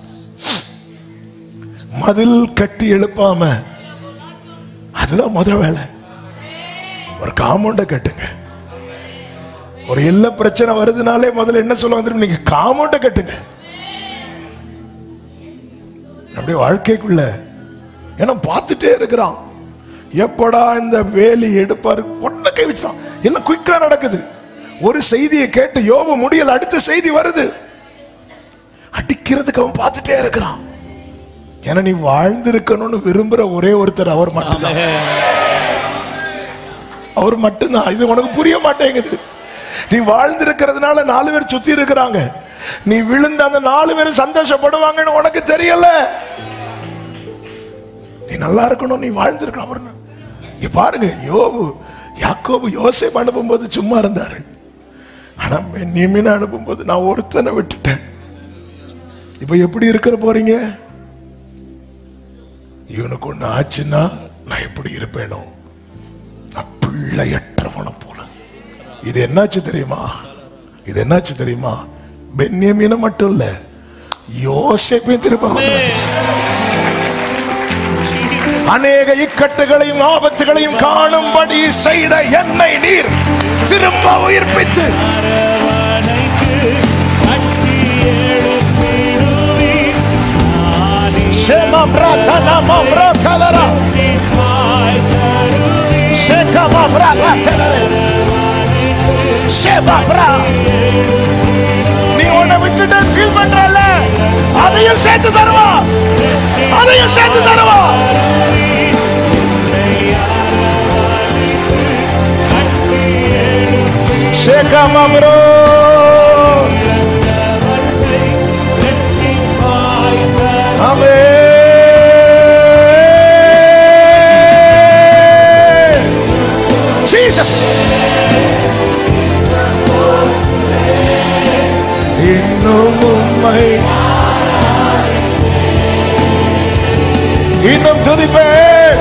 மதில் கட்டி எழுப்பாம அதுதான் முத வேலை ஒரு காம்பவுண்ட கட்டுங்க ஒரு எல்ல பிரச்சனை வருதுனாலே முதல்ல என்ன சொல்லுவாங்க தெரியுமா? நீங்க காம்பவுண்ட கட்டுங்க அப்படியே வாழ்க்கைக்குள்ள ஏன்னா பார்த்துட்டே இருக்கிறான் எப்படா இந்த வேலி எடுப்பாரு பொட்ட கை வச்சிடான் எல்லாம் குயிக்கா நடக்குது ஒரு செய்தியை கேட்டு யோபு முடியல அடுத்த செய்தி வருது அடிக்கிறதுக்கு அவன் பார்த்துட்டே இருக்கிறான் ஏன்னா நீ வாழ்ந்திருக்கணும்னு விரும்புற ஒரே ஒருத்தர் அவர் மட்டும்தான் அவர் மட்டும்தான் இது உனக்கு புரிய மாட்டேங்குது நீ வாழ்ந்திருக்கிறதுனால நாலு பேர் சுத்தி இருக்கிறாங்க நீ விழுந்த அந்த நாலு பேரும் சந்தோஷப்படுவாங்கன்னு உனக்கு தெரியல நீ நல்லா இருக்கணும் நீ வாழ்ந்திருக்கணும் அவர் இங்க பாருங்க யோபு யாக்கோபு யோசேப் அனுப்பும்போது சும்மா இருந்தாரு ஆனா பெண்ணியமின அனுப்பும்போது நான் ஒருத்தனை விட்டுட்டேன் இப்ப எப்படி இருக்கிற போறீங்க இவனுக்கு ஒண்ணு ஆச்சுன்னா நான் எப்படி இருப்பேனோ நான் பிள்ளையற்றவனை போல இது என்னாச்சு தெரியுமா இது என்னாச்சு தெரியுமா பென்யமீன மட்டும் இல்ல யோசேப்பையும் திரும்ப கொண்டு வந்துச்சு. அநேக இக்கட்டுகளையும் ஆபத்துகளையும் காணும்படி செய்த என்னை நீர் திரும்ப உயிர்ப்பித்து அரவணைத்து கட்டி எழுப்பிடுவீர். ஆதி சேமா பிரார்த்தனா மாம்ரா கலரா பாய் தருவீர். சேகமா பிரா லாத்தனரே சேபா பிரா நீ உன்னை விட்டுட்டு ஃபீல் பண்றல அதையும் சேர்த்து தருவா அதையும் சேர்த்து தருவா சேகமா ப்ரோ பாய் தருவீர். ஆமே ஜீசஸ் இன்னும் உம்மை இன்னும் துதிப்பேன்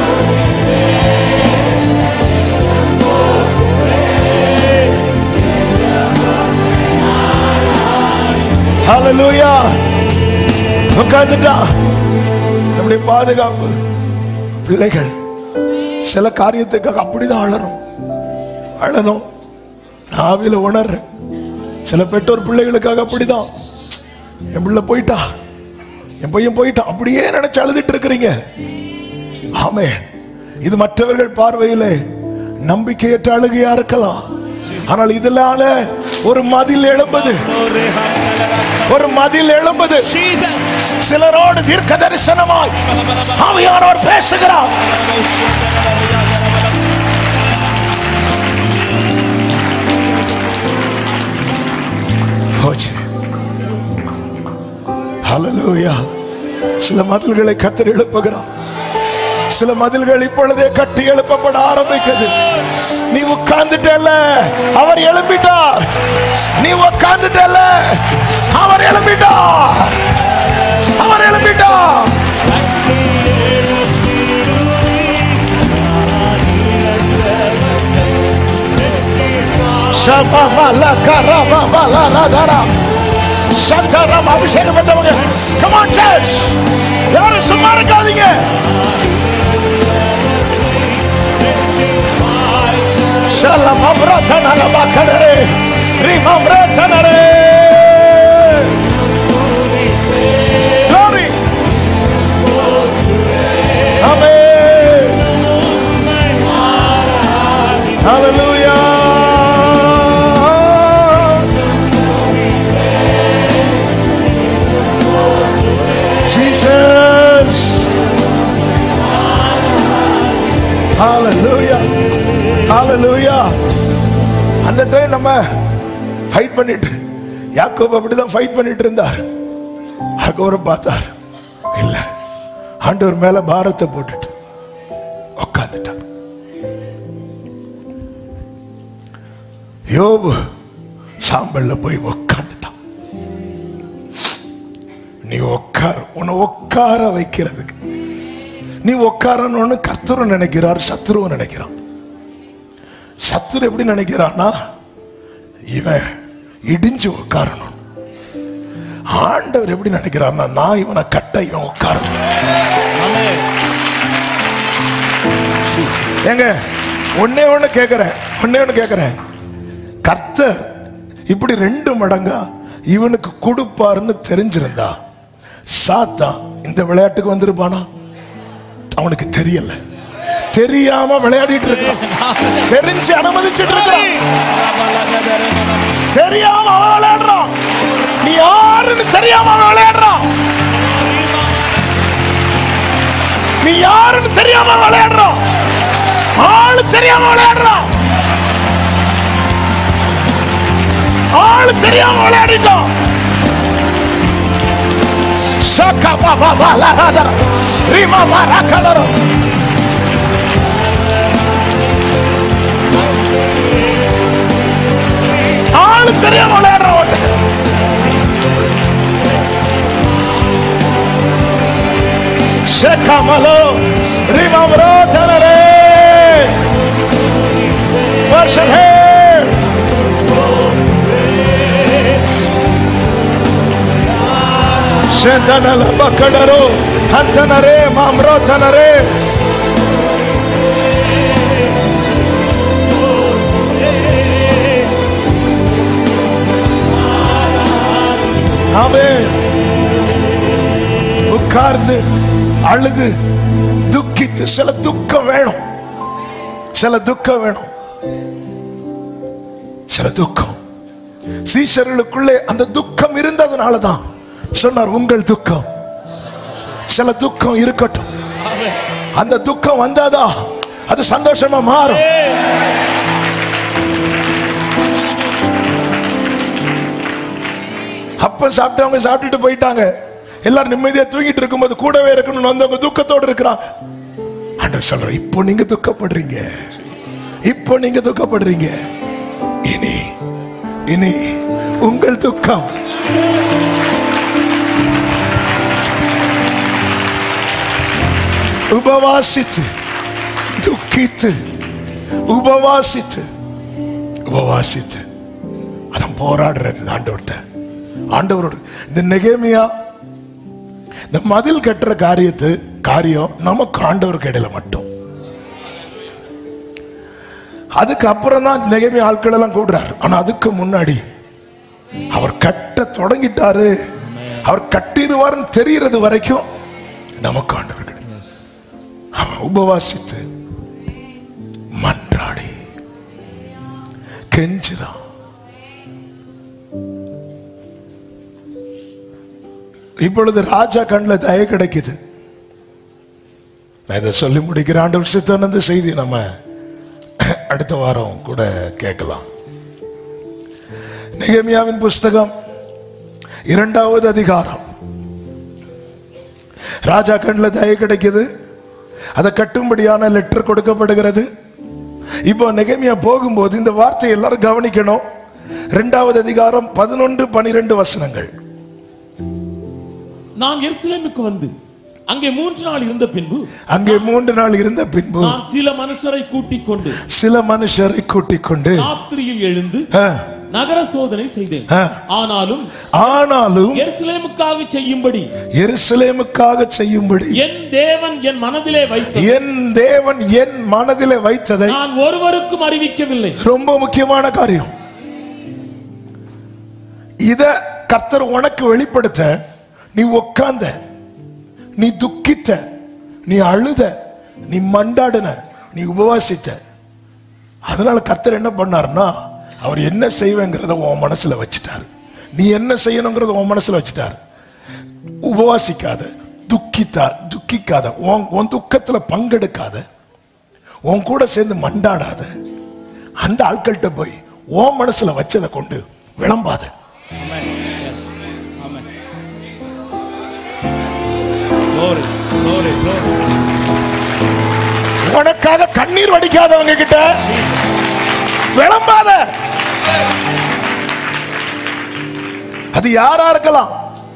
ஹalleluya உட்கார்ந்துட்டா நம்முடைய பாதுகாப்பு பிள்ளைகள் சில காரியத்துக்காக அப்படிதான் அழணும் அழணும் ஆவியில உணர்றேன் சில பெற்றோர் பிள்ளைகளுக்காக அப்படிதான் என் பிள்ளை போயிட்டா என் பையன் போயிட்டான் அப்படியே நினைச்சு அழுதுட்டு இருக்கிறீங்க ஆமே இது மற்றவர்கள் பார்வையிலே நம்பிக்கையற்ற அழுகையா இருக்கலாம் ஆனால் இதனால ஒரு மதில் எழும்புது ஒரு ஹம்கலரா ஒரு மதில் எழும்புது Jesus. சிலரோடு தீர்க்க தரிசனமாய் ஆவியானவர் பேசுகிறார் போச்சு ஹalleluya சில மதில்களை கத்தர் எழுப்புகிறார் சில மதில்கள் இப்பொழுதே கட்டி எழுப்பப்பட ஆரம்பிக்குது நீ உட்கார்ந்துட்டல அவர் எழும்பிட்டார் நீ உட்கார்ந்துட்டல அவர் எழும்பிட்டார் அவர் எழும்பிட்டார் ஷபமல கரபமல ரதரா சந்தரம் அபிஷேகம் பண்ணவங்க come on church யாரும் சும்மா இருக்காதீங்க ஷலம் அம்ரதனர பக்கரே ரீம் அம்ரதனரே Glory. Amen. Hallelujah. Jesus. Hallelujah. Hallelujah. அந்த டைம் நம்ம ஃபைட் பண்ணிட்டு யாக்கோப் அப்படிதான் ஃபைட் பண்ணிட்டு இருந்தார் யாக்கோபரை பார்த்தார் இல்ல ஆண்டவர் மேல பாரத்தை போட்டுட்டு உட்கார்ந்துட்டார் யோபு சாம்பல்ல போய் உட்கார்ந்துட்டான் நீ உட்கார உன்னை உட்கார வைக்கிறதுக்கு நீ உட்காரணும்னு கர்த்தரும் நினைக்கிறார் சத்துருவும் நினைக்கிறான் சத்துரு எப்படி நினைக்கிறான்னா இவன் இடிஞ்சு உட்காரணும் ஆண்டவர் எப்படி நினைக்கிறார்னா நான் இவனை கட்ட இவன் உட்காரணும் ஏங்க ஒன்னே ஒண்ணு கேக்குறேன் ஒன்னே ஒண்ணு கேக்குறேன் கர்த்தர் இப்படி ரெண்டு மடங்கா இவனுக்கு கொடுப்பாருன்னு தெரிஞ்சிருந்தா சாத்தா இந்த விளையாட்டுக்கு வந்திருப்பானா அவனுக்கு தெரியல தெரியாம விளையாடிட்டு இருக்கான் தெரிஞ்சு அனுமதிச்சுட்டு இருக்கான் தெரியாம அவன் விளையாடுறான் நீ யாருன்னு தெரியாம அவன் விளையாடுறான் நீ யாருன்னு தெரியாம விளையாடுறான் ஆளு தெரியாம விளையாடுறான் ஆளு தெரியாம விளையாடிட்டான் சக்கா பாபா பாலா ராதரா ரீமா மாரா கலரோ ஆளு தெரியாம விளையாடுறவன் Shekamalo, Rimamro Tanare, worship Him. ಶಂದನಲ ಬಕಡರೋ ಹಂತನರೇ ಮಾಮ್ರೋತನರೇ ஆமே உட்கார்ந்து அழுது துக்கித்து சில துக்கம் வேணும் சில துக்கம் வேணும் சில துக்கம் சீஷர்களுக்குள்ளே அந்த துக்கம் இருந்ததுனால தான் சொன்னார் உங்கள் துக்கம் சில துக்கம் இருக்கட்டும் அந்த துக்கம் வந்தாதா அது சந்தோஷமா மாறும் அப்ப சாப்பிட்டவங்க சாப்பிட்டுட்டு போயிட்டாங்க எல்லாரும் நிம்மதியா தூங்கிட்டு இருக்கும்போது கூடவே இருக்கணும்னு வந்தவங்க துக்கத்தோடு இருக்கிறாங்க ஆண்டவர் சொல்ற இப்போ நீங்க துக்கப்படுறீங்க இப்போ நீங்க துக்கப்படுறீங்க இனி இனி உங்கள் துக்கம் உபவாசித்து துக்கித்து உபவாசித்து உபவாசித்து அதான் போராடுறது ஆண்டவர்கிட்ட ஆண்டவரோட இந்த நெகேமியா இந்த மதில் கட்டுற காரியத்து காரியம் நமக்கு ஆண்டவருக்கு இடையில மட்டும் அதுக்கு அப்புறம் தான் நெகேமியா ஆட்கள் எல்லாம் கூடுறாரு ஆனா அதுக்கு முன்னாடி அவர் கட்ட தொடங்கிட்டாரு அவர் கட்டிடுவார்னு தெரியறது வரைக்கும் நமக்கு ஆண்டவர் கிடையாது அவன் உபவாசித்து மன்றாடி கெஞ்சிறான் இப்பொழுது ராஜா கண்ணில் தய கிடைக்குது நான் இதை சொல்லி முடிக்கிற ஆண்டு விஷயத்த செய்தி நம்ம அடுத்த வாரம் கூட கேட்கலாம் நெகமியாவின் புஸ்தகம் இரண்டாவது அதிகாரம் ராஜா கண்ணில் தய கிடைக்குது அதை கட்டும்படியான லெட்டர் கொடுக்கப்படுகிறது இப்போ நெகமியா போகும்போது இந்த வார்த்தையை எல்லாரும் கவனிக்கணும் இரண்டாவது அதிகாரம் பதினொன்று பனிரெண்டு வசனங்கள் நான் எருசலேமுக்கு வந்து அங்கே மூன்று நாள் இருந்த பின்பு அங்கே மூன்று நாள் இருந்த பின்பு நான் சில மனுஷரை கூட்டிக் கொண்டு சில மனுஷரை கூட்டிக் கொண்டு ராத்திரியில் எழுந்து ஆ, நகர சோதனை செய்தேன் ஆ. ஆனாலும் ஆனாலும் எருசலேமுக்காக செய்யும்படி எருசலேமுக்காக செய்யும்படி என் தேவன் என் மனதிலே வைத்த என் தேவன் என் மனதிலே வைத்ததை நான் ஒருவருக்கும் அறிவிக்கவில்லை ரொம்ப முக்கியமான காரியம் இத கர்த்தர் உனக்கு வெளிப்படுத்த நீ உட்கார்ந்த நீ துக்கித்த நீ அழுத நீ மண்டாடின நீ உபவாசித்த அதனால கர்த்தர் என்ன பண்ணாருன்னா அவர் என்ன செய்வேங்கிறத உன் மனசுல வச்சுட்டார் நீ என்ன செய்யணுங்கிறத உன் மனசுல வச்சுட்டார் உபவாசிக்காத துக்கித்தா துக்கிக்காத உன் உன் துக்கத்துல பங்கெடுக்காத உன் கூட சேர்ந்து மண்டாடாத அந்த ஆட்கள்கிட்ட போய் உன் மனசுல வச்சதை கொண்டு விளம்பாத Amen. Yes. Amen. Glory, glory, glory. உனக்காக கண்ணீர் வடிக்காதவங்க கிட்ட Jesus. விளம்பாத அது யாரா இருக்கலாம்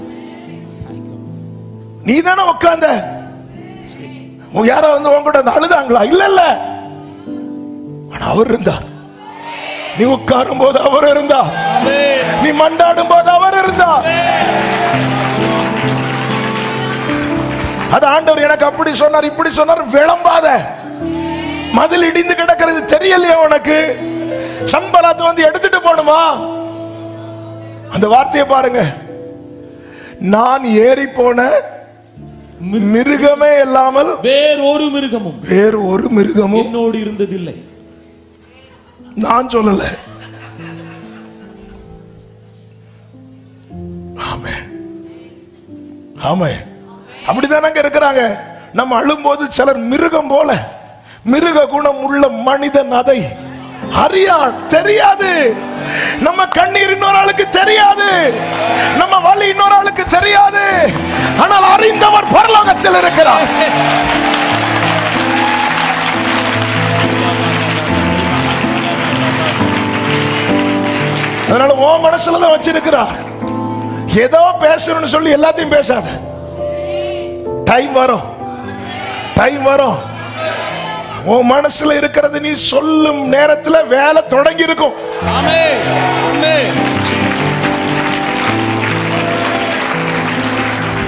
நீ தானே உட்கார்ந்த உன் யாரோ வந்து உன் கூட வந்து அழுதாங்களா இல்ல இல்ல ஆனா அவர் இருந்தார் நீ உட்காரும் போது அவர் இருந்தார் Amen. நீ மண்டாடும் போது அவர் இருந்தார் அது ஆண்டவர் எனக்கு அப்படி சொன்னார் இப்படி சொன்னார் விளம்பாத மதில் இடிந்து கிடக்கிறது தெரியலையா உனக்கு சம்பலாத்து வந்து எடுத்துட்டு போணுமா அந்த வார்த்தையை பாருங்க நான் ஏறி போன மிருகமே இல்லாமல் வேறொரு மிருகமும் வேறு ஒரு மிருகமும் என்னோடு இருந்ததில்லை நான் சொல்லல ஆமே ஆமே அப்படிதானங்க இருக்கிறாங்க நம்ம அழும்போது சிலர் மிருகம் போல மிருக குணம் உள்ள மனிதன் அதை அறியா தெரியாது நம்ம கண்ணீர் இன்னொரு ஆளுக்கு தெரியாது நம்ம வலி இன்னொரு ஆளுக்கு தெரியாது ஆனால் அறிந்தவர் பரலோகத்தில் இருக்கிறார் அதனால உன் மனசுல தான் வச்சிருக்கிறார் ஏதோ பேசணும்னு சொல்லி எல்லாத்தையும் பேசாத டைம் வரும் டைம் வரும் உன் மனசுல இருக்கிறது நீ சொல்லும் நேரத்துல வேலை தொடங்கி இருக்கும் Amen. Amen.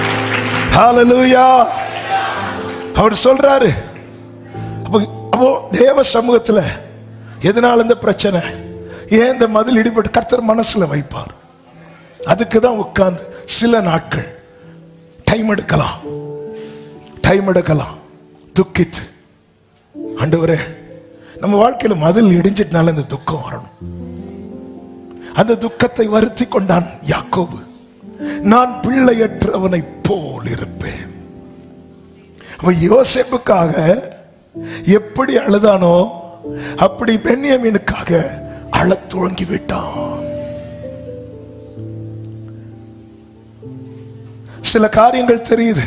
ஹalleluya அவர் சொல்றாரு அப்போ அப்போ தேவ சமூகத்துல எதனால இந்த பிரச்சனை ஏன் இந்த மதில் இடிபட்டு கர்த்தர் மனசுல வைப்பார் அதுக்கு தான் உட்கார்ந்து சில நாட்கள் டைம் எடுக்கலாம் டைம் எடுக்கலாம் துக்கித்து ஆண்டவரே நம்ம வாழ்க்கையில மதில் இடிஞ்சிட்டனால இந்த துக்கம் வரணும் அந்த துக்கத்தை வருத்தி கொண்டான் யாக்கோபு நான் பிள்ளையற்றவனை போல் இருப்பேன் அவன் யோசேப்புக்காக எப்படி அழுதானோ அப்படி பென்யமீனுக்காக அழத் துவங்கி விட்டான் சில காரியங்கள் தெரியுது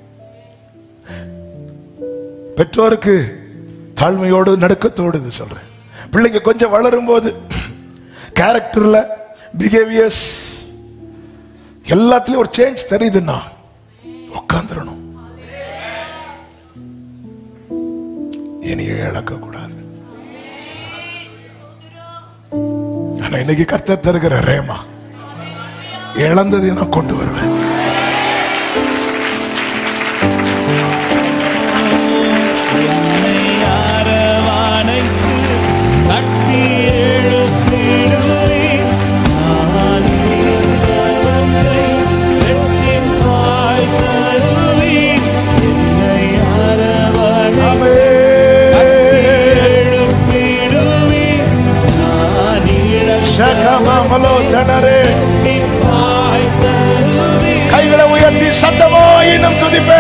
பெற்றோருக்கு தாழ்மையோடு நடுக்கத்தோடு இது சொல்றேன் பிள்ளைங்க கொஞ்சம் வளரும் போது கேரக்டர்ல பிஹேவியர்ஸ் எல்லாத்துலயும் ஒரு சேஞ்ச் தெரியுதுன்னா உட்காந்துடணும் இனியே இழக்க கூடாது ஆனா இன்னைக்கு கர்த்தர் தருகிற ரேமா இழந்ததை நான் கொண்டு வருவேன் என்னை அரவணைத்து கட்டி எழுப்பிடுவீர். நான் இழந்தவற்றை இரட்டிப்பாய் தருவீர். என்னை அரவணைத்து எழுப்பிடுவீர். நான் சகமமலோ தனரே இரட்டிப்பாய் தருவீர். கைகளை உயர்த்தி சத்தமோ இன்னும் துதிப்பே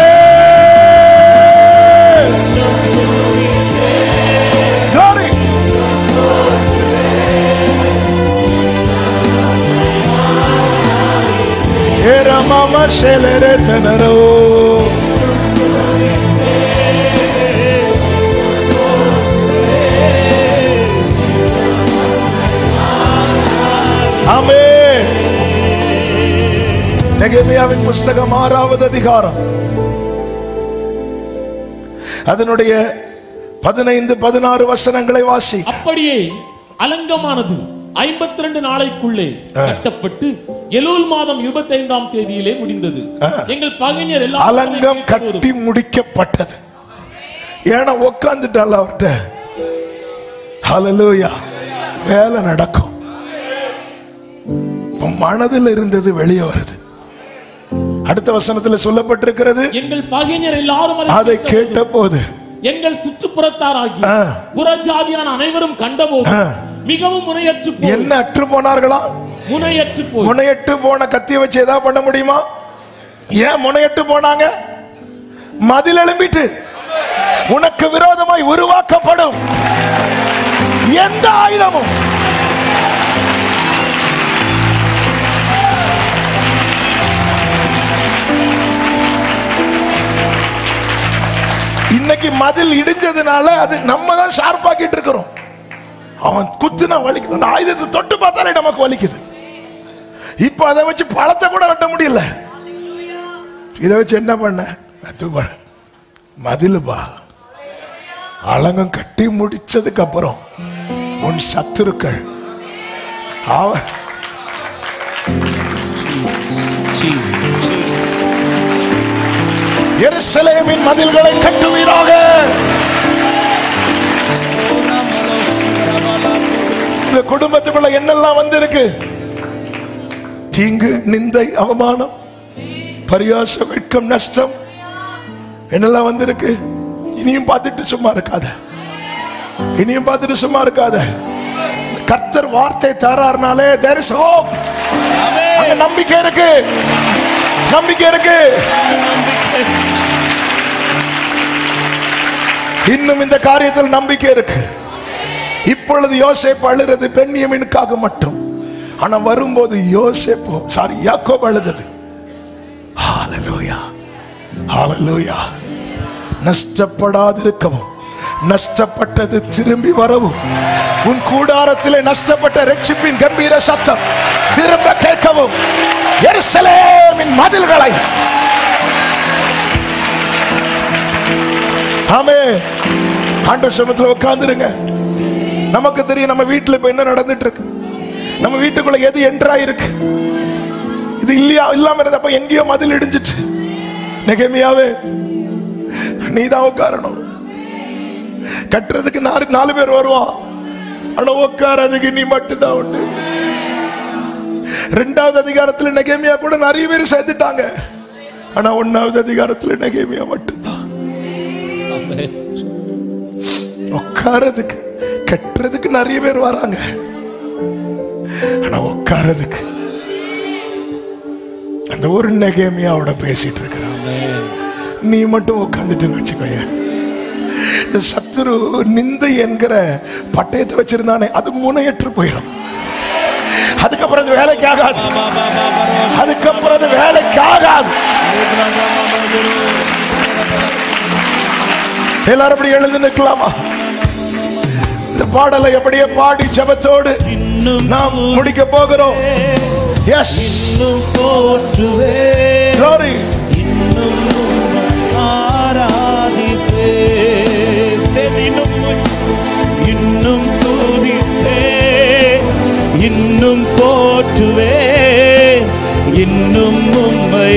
Glory. Era mama shelere tenero. ஆமென் நெகேமியாவின் புஸ்தகம் ஆறாவது அதிகாரம் அதனுடைய பதினைந்து பதினாறு வசனங்களை வாசி அப்படியே அலங்கமானது ஐம்பத்தி ரெண்டு நாளைக்குள்ளே கட்டப்பட்டு எலூல் மாதம் இருபத்தி ஐந்தாம் தேதியிலே முடிந்தது எங்கள் பகைஞர் எல்லாம் அலங்கம் கட்டி முடிக்கப்பட்டது ஏன்னா உட்காந்துட்டால அவர்கிட்ட ஹalleluya வேலை நடக்கும் இப்ப மனதில் இருந்தது வெளியே வருது அடுத்த வசனத்துல சொல்லப்பட்டிருக்கிறது எங்கள் பகைஞர் எல்லாரும் அதை கேட்டபோது, கேட்ட போது எங்கள் சுற்றுப்புறத்தாராகி ஆ. புறஜாதியான அனைவரும் கண்டபோது ஆ. மிகவும் முனையற்று போய் என்ன அற்று போனார்களாம் முனையற்று போய் முனையட்டு போன கத்திய வச்சு ஏதாவது பண்ண முடியுமா ஏன் முனையட்டு போனாங்க மதில் எழும்பிட்டு உனக்கு விரோதமாய் உருவாக்கப்படும் எந்த ஆயுதமும் இன்னைக்கு மதில் இடிஞ்சதுனால அது நம்ம தான் ஷார்ப்பாக்கிட்டு இருக்கிறோம் அவன் குத்துனா வலிக்குது அந்த ஆயுதத்தை தொட்டு பார்த்தாலே நமக்கு வலிக்குது இப்ப அதை வச்சு பழத்தை கூட வெட்ட முடியல இதை வச்சு என்ன பண்ண நட்டு பண்ண மதிலுப்பா அலங்கம் கட்டி முடிச்சதுக்கு அப்புறம் உன் சத்துருக்கள் அவன் Jesus, Jesus. எருசலேமின் மதில்களை கட்டுவீராக இந்த குடும்பத்துக்குள்ள என்னெல்லாம் வந்திருக்கு தீங்கு நிந்தை அவமானம் பரியாசம் வெட்கம் நஷ்டம் என்னெல்லாம் வந்திருக்கு இனியும் பார்த்துட்டு சும்மா இருக்காத இனியும் பார்த்துட்டு சும்மா இருக்காத கர்த்தர் வார்த்தை தராருனாலே there is hope அங்க நம்பிக்கை இருக்கு நம்பிக்கை இருக்கு இன்னும் இந்த காரியத்தில் நம்பிக்கை இருக்கு இப்பொழுது யோசேப்பு அழுறது பெண்ணியமினுக்காக மட்டும் ஆனா வரும்போது யோசேப்பு சாரி யாக்கோப் அழுதது ஹalleluya ஹalleluya நஷ்டப்படாதிருக்கவும் நஷ்டப்பட்டது திரும்பி வரவும் உன் கூடாரத்திலே நஷ்டப்பட்ட ரட்சிப்பின் கம்பீர சத்தம் திரும்ப கேட்கவும் எருசலேமின் மதில்களை ஆமே ஆண்டவர் சமத்துல உட்கார்ந்துருங்க நமக்கு தெரியும் நம்ம வீட்டுல இப்ப என்ன நடந்துட்டு இருக்கு நம்ம வீட்டுக்குள்ள எது என்றா இருக்கு இது இல்லையா இல்லாம இருந்தப்ப எங்கேயோ மதில் இடிஞ்சிட்டு நெகமியாவே நீதான் உட்காரணும் கட்டுறதுக்கு நாலு நாலு பேர் வருவான் ஆனா உட்காரதுக்கு நீ மட்டும்தான் உண்டு ரெண்டாவது அதிகாரத்துல நெகேமியா கூட நிறைய பேர் சேர்த்துட்டாங்க ஆனா ஒன்னாவது அதிகாரத்துல நெகேமியா மட்டும்தான் உட்காரதுக்கு கட்டுறதுக்கு நிறைய பேர் வராங்க ஆனா உட்காரதுக்கு அந்த ஒரு நெகேமியாவோட பேசிட்டு இருக்கிறான் நீ மட்டும் உட்காந்துட்டு வச்சுக்கோய இந்த சத்துரு நிந்தை என்கிற பட்டயத்தை வச்சிருந்தானே அது முனையற்று போயிடும் அதுக்கப்புறம் அது வேலைக்கு ஆகாது அதுக்கப்புறம் அது வேலைக்கு ஆகாது எல்லாரும் அப்படி எழுந்து நிற்கலாமா இந்த பாடலை எப்படியே பாடி ஜெபத்தோடு இன்னும் நாம் முடிக்க போகிறோம் எஸ் இன்னும் போற்றுவே glory இன்னும் உம்மை ஆராதிப்பே சரி, இன்னும் இன்னும் துதிப்பே இன்னும் போற்றுவே இன்னும் உம்மை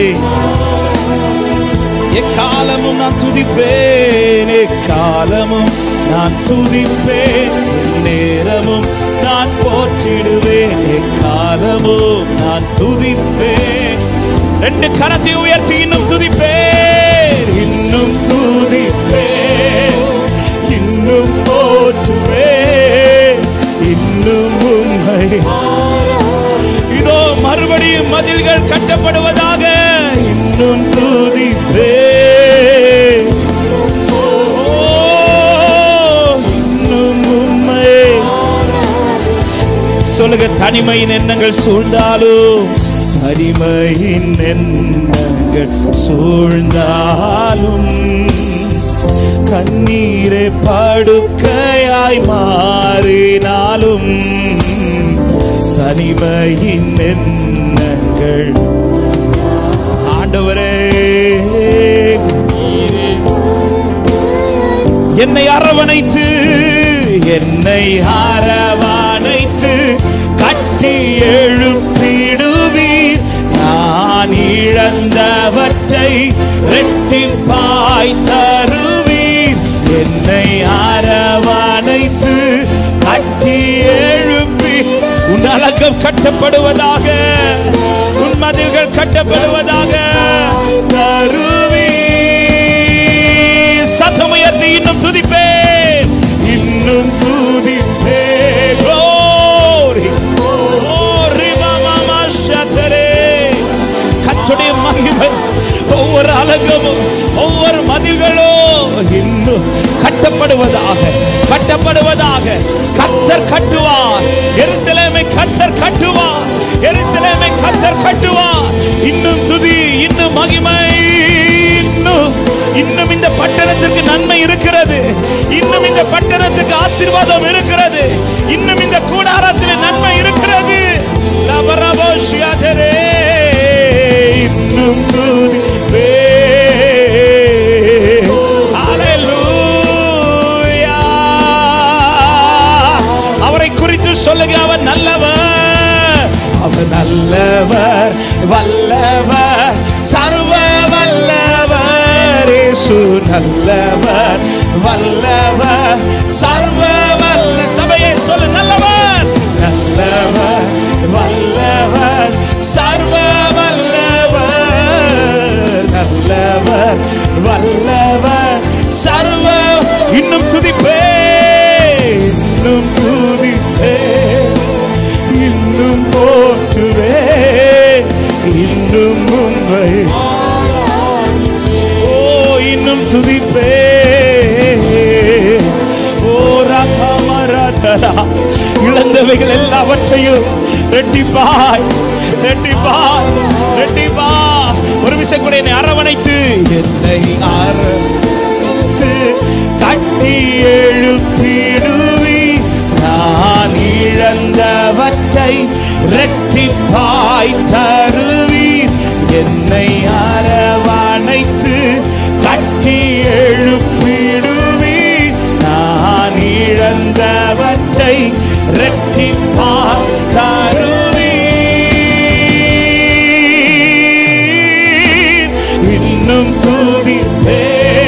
எக்காலமும் நான் துதிப்பேன் எக்காலமும் நான் துதிப்பேன் நேரமும் நான் போற்றிடுவேன் எக்காலமும் நான் துதிப்பேன் ரெண்டு கரத்தை உயர்த்தி இன்னும் துதிப்பேன் இன்னும் துதிப்பேன் இன்னும் போற்றுவேன் இன்னும் உண்மை இதோ மறுபடியும் மதில்கள் கட்டப்படுவதாக இன்னும் துதிப்பே ஓ, இன்னும் உம்மை சொல்லுங்க தனிமையின் எண்ணங்கள் சூழ்ந்தாலும் தனிமையின் எண்ணங்கள் சூழ்ந்தாலும் கண்ணீரை படுக்கையாய் மாறினாலும் தனிமையின் எண்ணங்கள் ஆண்டவரே என்னை அரவணைத்து என்னை அரவணைத்து கட்டி எழுப்பிடுவீர் நான் இழந்தவற்றை ரெட்டிப்பாய் தருவீர் என்னை அரவணைத்து கட்டி எழுப்பி உன் அலங்கம் கட்டப்படுவதாக உன் மதில்கள் கட்டப்படுவதாக தருவீர் சத்தம் உயர்த்தி இன்னும் துதிப்பேன் இன்னும் துதிப்பேன் Glory. Glory, mama, mashatere. கர்த்தருடைய மகிமை ஒவ்வொரு அலங்கமும் ஒவ்வொரு மதில்களும் இன்னும் கட்டப்படுவதாக கட்டப்படுவதாக கத்தர் கட்டுவார் எருசலேமை கத்தர் கட்டுவார் எருசலேமை கத்தர் கட்டுவார் இன்னும் துதி இன்னும் மகிமை இன்னும் இன்னும் இந்த பட்டணத்திற்கு நன்மை இருக்கிறது இன்னும் இந்த பட்டணத்துக்கு ஆசீர்வாதம் இருக்கிறது இன்னும் இந்த கூடாரத்தில் நன்மை இருக்கிறது லபரபோஷியாதரே இன்னும் துதிப்பே ஹalleluya அவரை குறித்து சொல்லுங்க அவர் நல்லவர் அவர் நல்லவர் வல்லவர் சர்வ வல்லவர் இயேசு நல்லவர் வல்லவர் சர்வ வல்ல சபையை சொல்லு நல்லவர் நல்லவர் வல்லவர் சர்வ வல்லவர் நல்லவர் வல்லவர் சர்வ இன்னும் துதிப்பே இன்னும் துதிப்பே இன்னும் போற்றுவே இன்னும் உண்மை ஓ இன்னும் துதிப்பே ஓ ரகமரதரா இழந்தவைகள் எல்லாவற்றையும் ரெட்டிப்பாய் ரெட்டிப்பாய் ரெட்டிப்பாய் ஒரு விஷயம் கூட என்னை அரவணைத்து என்னை அரவணைத்து கட்டி எழுப்பிடுவி நான் இழந்தவற்றை ரெட்டிப்பாய் தருவீர் என்னை அரவணைத்து கட்டி எழுப்பிடுவீர் நான் இழந்தவற்றை ரெட்டிப்பாய் தருவீர் இன்னும் துதிப்பே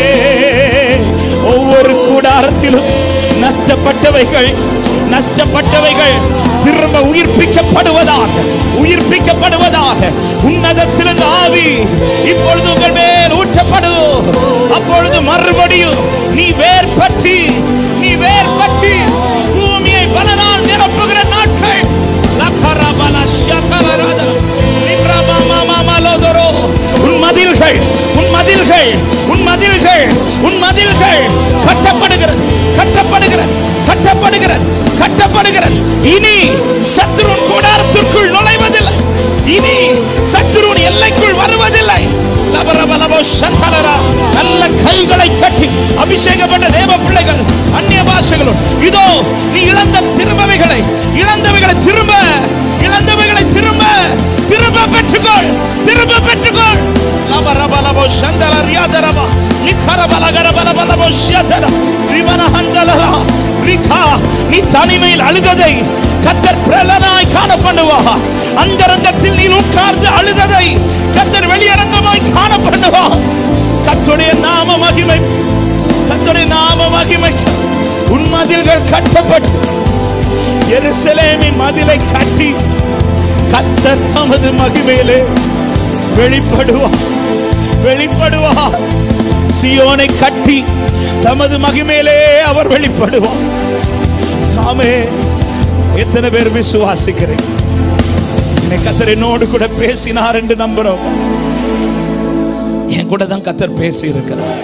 ஒவ்வொரு கூடாரத்திலும் நஷ்டப்பட்டவைகள் நஷ்டப்பட்டவைகள் திரும்ப உயிர்ப்பிக்கப்படுவதாக உயிர்ப்பிக்கப்படுவதாக உன்னதத்திலிருந்து ஆவி இப்பொழுது உங்கள் மேல் ஊற்றப்படும் அப்பொழுது மறுபடியும் நீ வேர் பற்றி நீ வேர் பற்றி பூமியை பலனால் நிரப்புகிற நாட்கள் லக்கரபல ஷக்கலரத லிப்ரமமமமலோதரோ. உன் மதில்கள் உன் மதில்கள் உன் மதில்கள் உன் மதில்கள் கட்டப்படுகிறது கட்டப்படுகிறது கட்டப்படுகிறது கட்டப்படுகிறது இனி சத்துருன் கூடாரத்திற்குள் நுழைவதில்லை இனி சத்துருன் எல்லைக்குள் வருவதில்லை லபரபலபோ சந்தலரா. நல்ல கைகளை கட்டி அபிஷேகப்பட்ட தேவ பிள்ளைகள் அந்நிய பாஷைகளும் இதோ நீ இழந்த திரும்பவைகளை இழந்தவைகளை திரும்ப இழந்தவைகளை திரும்ப திரும்ப பெற்றுக்கொள் திரும்ப பெற்றுக்கொள் லபரபலபோ சந்தலரியாதரபா நிக்கரபலகரபலபலபோ ஷியதர ரிவனஹந்தலரா ரிகா நீ தனிமையில் அழுததை கத்தர் பிரலனாய் காண பண்ணுவா அந்தரங்கத்தில் நீ உட்கார்ந்து அழுததை கத்தர் வெளியரங்கமாய் காண பண்ணுவா கத்துடைய நாம மகிமை கத்துடைய நாம மகிமை உன் மதில்கள் கட்டப்பட்டு எருசலேமின் மதிலை கட்டி கத்தர் தமது மகிமையிலே வெளிப்படுவா வெளிப்படுவா சியோனை கட்டி தமது மகிமையிலே அவர் வெளிப்படுவார் ஆமே எத்தனை பேர் விசுவாசிக்கிறேன் என்னை கத்தர் என்னோடு கூட பேசினார் என்று நம்புறோம் என் கூட தான் கத்தர் பேசி இருக்கிறார்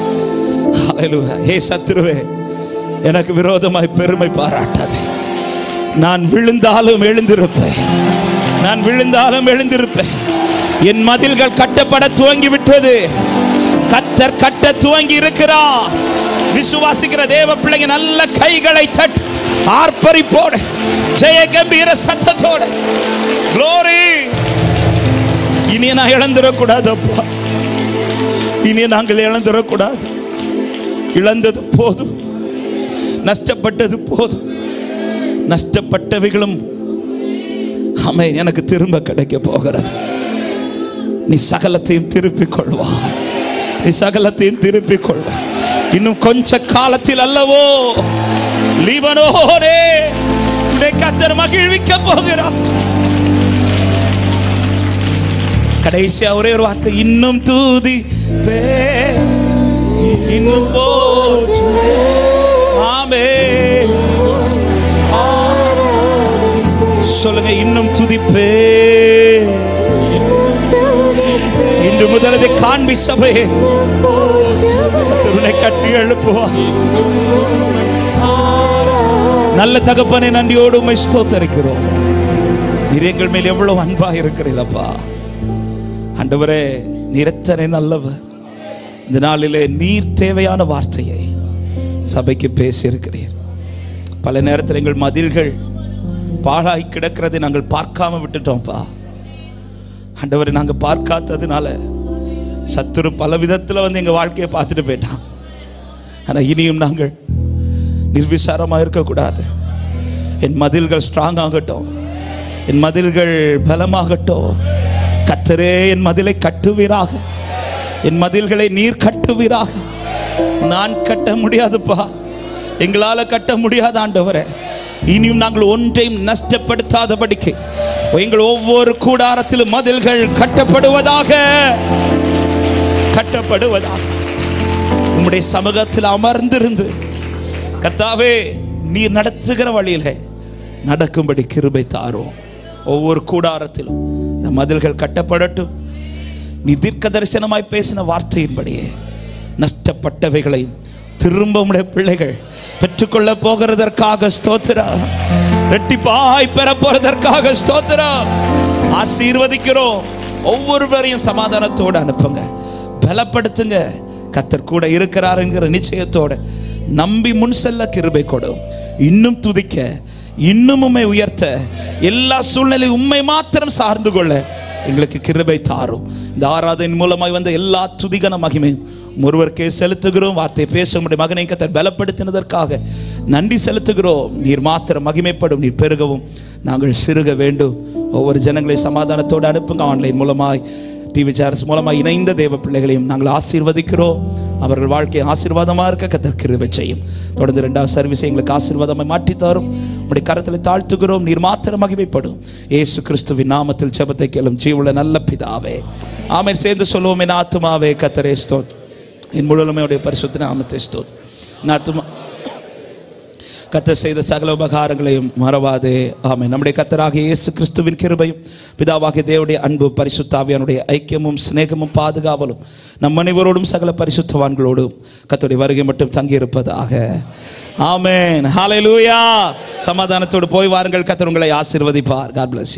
ஹே சத்ருவே எனக்கு விரோதமாய் பெருமை பாராட்டாதே நான் விழுந்தாலும் எழுந்திருப்பேன் நான் விழுந்தாலும் எழுந்திருப்பேன் என் மதில்கள் கட்டப்பட துவங்கி விட்டது கத்தர் கட்ட துவங்கி இருக்கிறார் விசுவாசிக்கிற தேவ பிள்ளைங்க நல்ல கைகளை தட்டு ஆர்ப்பரிப்போடு ஜெய கம்பீர சத்தத்தோடு glory இனி நான் இழந்துடக்கூடாது அப்பா இனி நாங்கள் இழந்துடக்கூடாது இழந்தது போதும் நஷ்டப்பட்டது போதும் நஷ்டப்பட்டவைகளும் அமை எனக்கு திரும்ப கிடைக்க போகிறது நீ சகலத்தையும் திருப்பிக் கொள்வா நீ சகலத்தையும் திருப்பிக் கொள்வா இன்னும் கொஞ்ச காலத்தில் அல்லவோ லீபனோனே உன்னை கத்தர் மகிழ்விக்க போகிறார் கடைசியா ஒரே ஒரு வார்த்தை இன்னும் தூதி பே இன்னும் போற்றுவே. ஆமே சொல்லுங்க இன்னும் துதிப்பே இன்று முதல் அதை காண்பி சபையே கர்த்தர் உன்னை கட்டி எழுப்புவா நல்ல தகப்பனை நன்றியோடு உண்மை ஸ்தோத்தரிக்கிறோம் நீர் எங்கள் மேல் எவ்வளவு அன்பா இருக்கிறீரப்பா ஆண்டவரே நீர் எத்தனை நல்லவர் இந்த நாளிலே நீர் தேவையான வார்த்தையை சபைக்கு பேசியிருக்கிறீர் பல நேரத்தில் எங்கள் மதில்கள் பாழாய் கிடக்கிறதை நாங்கள் பார்க்காம விட்டுட்டோம்ப்பா ஆண்டவரை நாங்கள் பார்க்காததுனால சத்துரு பல விதத்தில் வந்து எங்கள் வாழ்க்கையை பார்த்துட்டு போயிட்டான் ஆனால் இனியும் நாங்கள் நிர்விசாரமாக இருக்கக்கூடாது என் மதில்கள் ஸ்ட்ராங் ஆகட்டும் என் மதில்கள் பலமாகட்டும் கத்தரே என் மதிலை கட்டுவீராக என் மதில்களை நீர் கட்டுவீராக நான் கட்ட முடியாதுப்பா எங்களால கட்ட முடியாத ஆண்டவரே இனியும் நாங்கள் ஒன்றையும் நஷ்டப்படுத்தாதபடிக்கு எங்கள் ஒவ்வொரு கூடாரத்திலும் மதில்கள் கட்டப்படுவதாக கட்டப்படுவதாக உம்முடைய சமூகத்தில் அமர்ந்திருந்து கர்த்தாவே நீர் நடத்துகிற வழியில நடக்கும்படி கிருபை தாரும் ஒவ்வொரு கூடாரத்திலும் இந்த மதில்கள் கட்டப்படட்டும் நீ தீர்க்க தரிசனமாய் பேசின வார்த்தையின்படியே நஷ்டப்பட்டவைகளையும் திரும்ப உடைய பிள்ளைகள் பெற்றுக்கொள்ள போகிறதற்காக ஸ்தோத்திரா ரெட்டிப்பாய் பெற போறதற்காக ஸ்தோத்திரா ஆசீர்வதிக்கிறோம் ஒவ்வொருவரையும் சமாதானத்தோடு அனுப்புங்க பலப்படுத்துங்க கத்தர் கூட இருக்கிறார் என்கிற நிச்சயத்தோட நம்பி முன் செல்ல கிருபை கொடும் இன்னும் துதிக்க இன்னும் உம்மை உயர்த்த எல்லா சூழ்நிலை உண்மை மாத்திரம் சார்ந்து கொள்ள எங்களுக்கு கிருபை தாரும் இந்த ஆராதனை மூலமாய் வந்த எல்லா துதிகன மகிமையும் ஒருவருக்கே செலுத்துகிறோம் வார்த்தையை பேச முடியும் மகனை கத்தர் பலப்படுத்தினதற்காக நன்றி செலுத்துகிறோம் நீர் மாத்திரம் மகிமைப்படும் நீர் பெருகவும் நாங்கள் சிறுக வேண்டும் ஒவ்வொரு ஜனங்களை சமாதானத்தோடு அனுப்புங்க ஆன்லைன் மூலமாய் டிவி சேனல்ஸ் மூலமாக இணைந்த தேவ பிள்ளைகளையும் நாங்கள் ஆசீர்வதிக்கிறோம் அவர்கள் வாழ்க்கை ஆசீர்வாதமாக இருக்க கத்தர் கிருபை செய்யும் தொடர்ந்து ரெண்டாவது சர்வீஸ் எங்களுக்கு ஆசீர்வாதமாய் மாற்றி தரும் உடைய கரத்தில் தாழ்த்துகிறோம் நீர் மாத்திரம் மகிமைப்படும் இயேசு கிறிஸ்துவின் நாமத்தில் ஜெபத்தை கேளும் ஜீவுள்ள நல்ல பிதாவே ஆமென் சேர்ந்து சொல்லுவோம் என் ஆத்துமாவே கத்தரே ஸ்தோத் என் முழுமையுடைய பரிசுத்த நாமத்தை ஸ்தோத் என் ஆத்துமா கத்தர் செய்த சகல உபகாரங்களையும் மறவாதே ஆமென் நம்முடைய கத்தராகிய இயேசு கிறிஸ்துவின் கிருபையும் பிதாவாகிய தேவனுடைய அன்பு பரிசுத்தாவியானுடைய ஐக்கியமும் சிநேகமும் பாதுகாவலும் நம் அனைவரோடும் சகல பரிசுத்தவான்களோடும் கத்தருடைய வருகை மட்டும் தங்கியிருப்பதாக ஆமென் ஹalleluya சமாதானத்தோடு போய் வாருங்கள் கத்தர் உங்களை ஆசீர்வதிப்பார் God bless you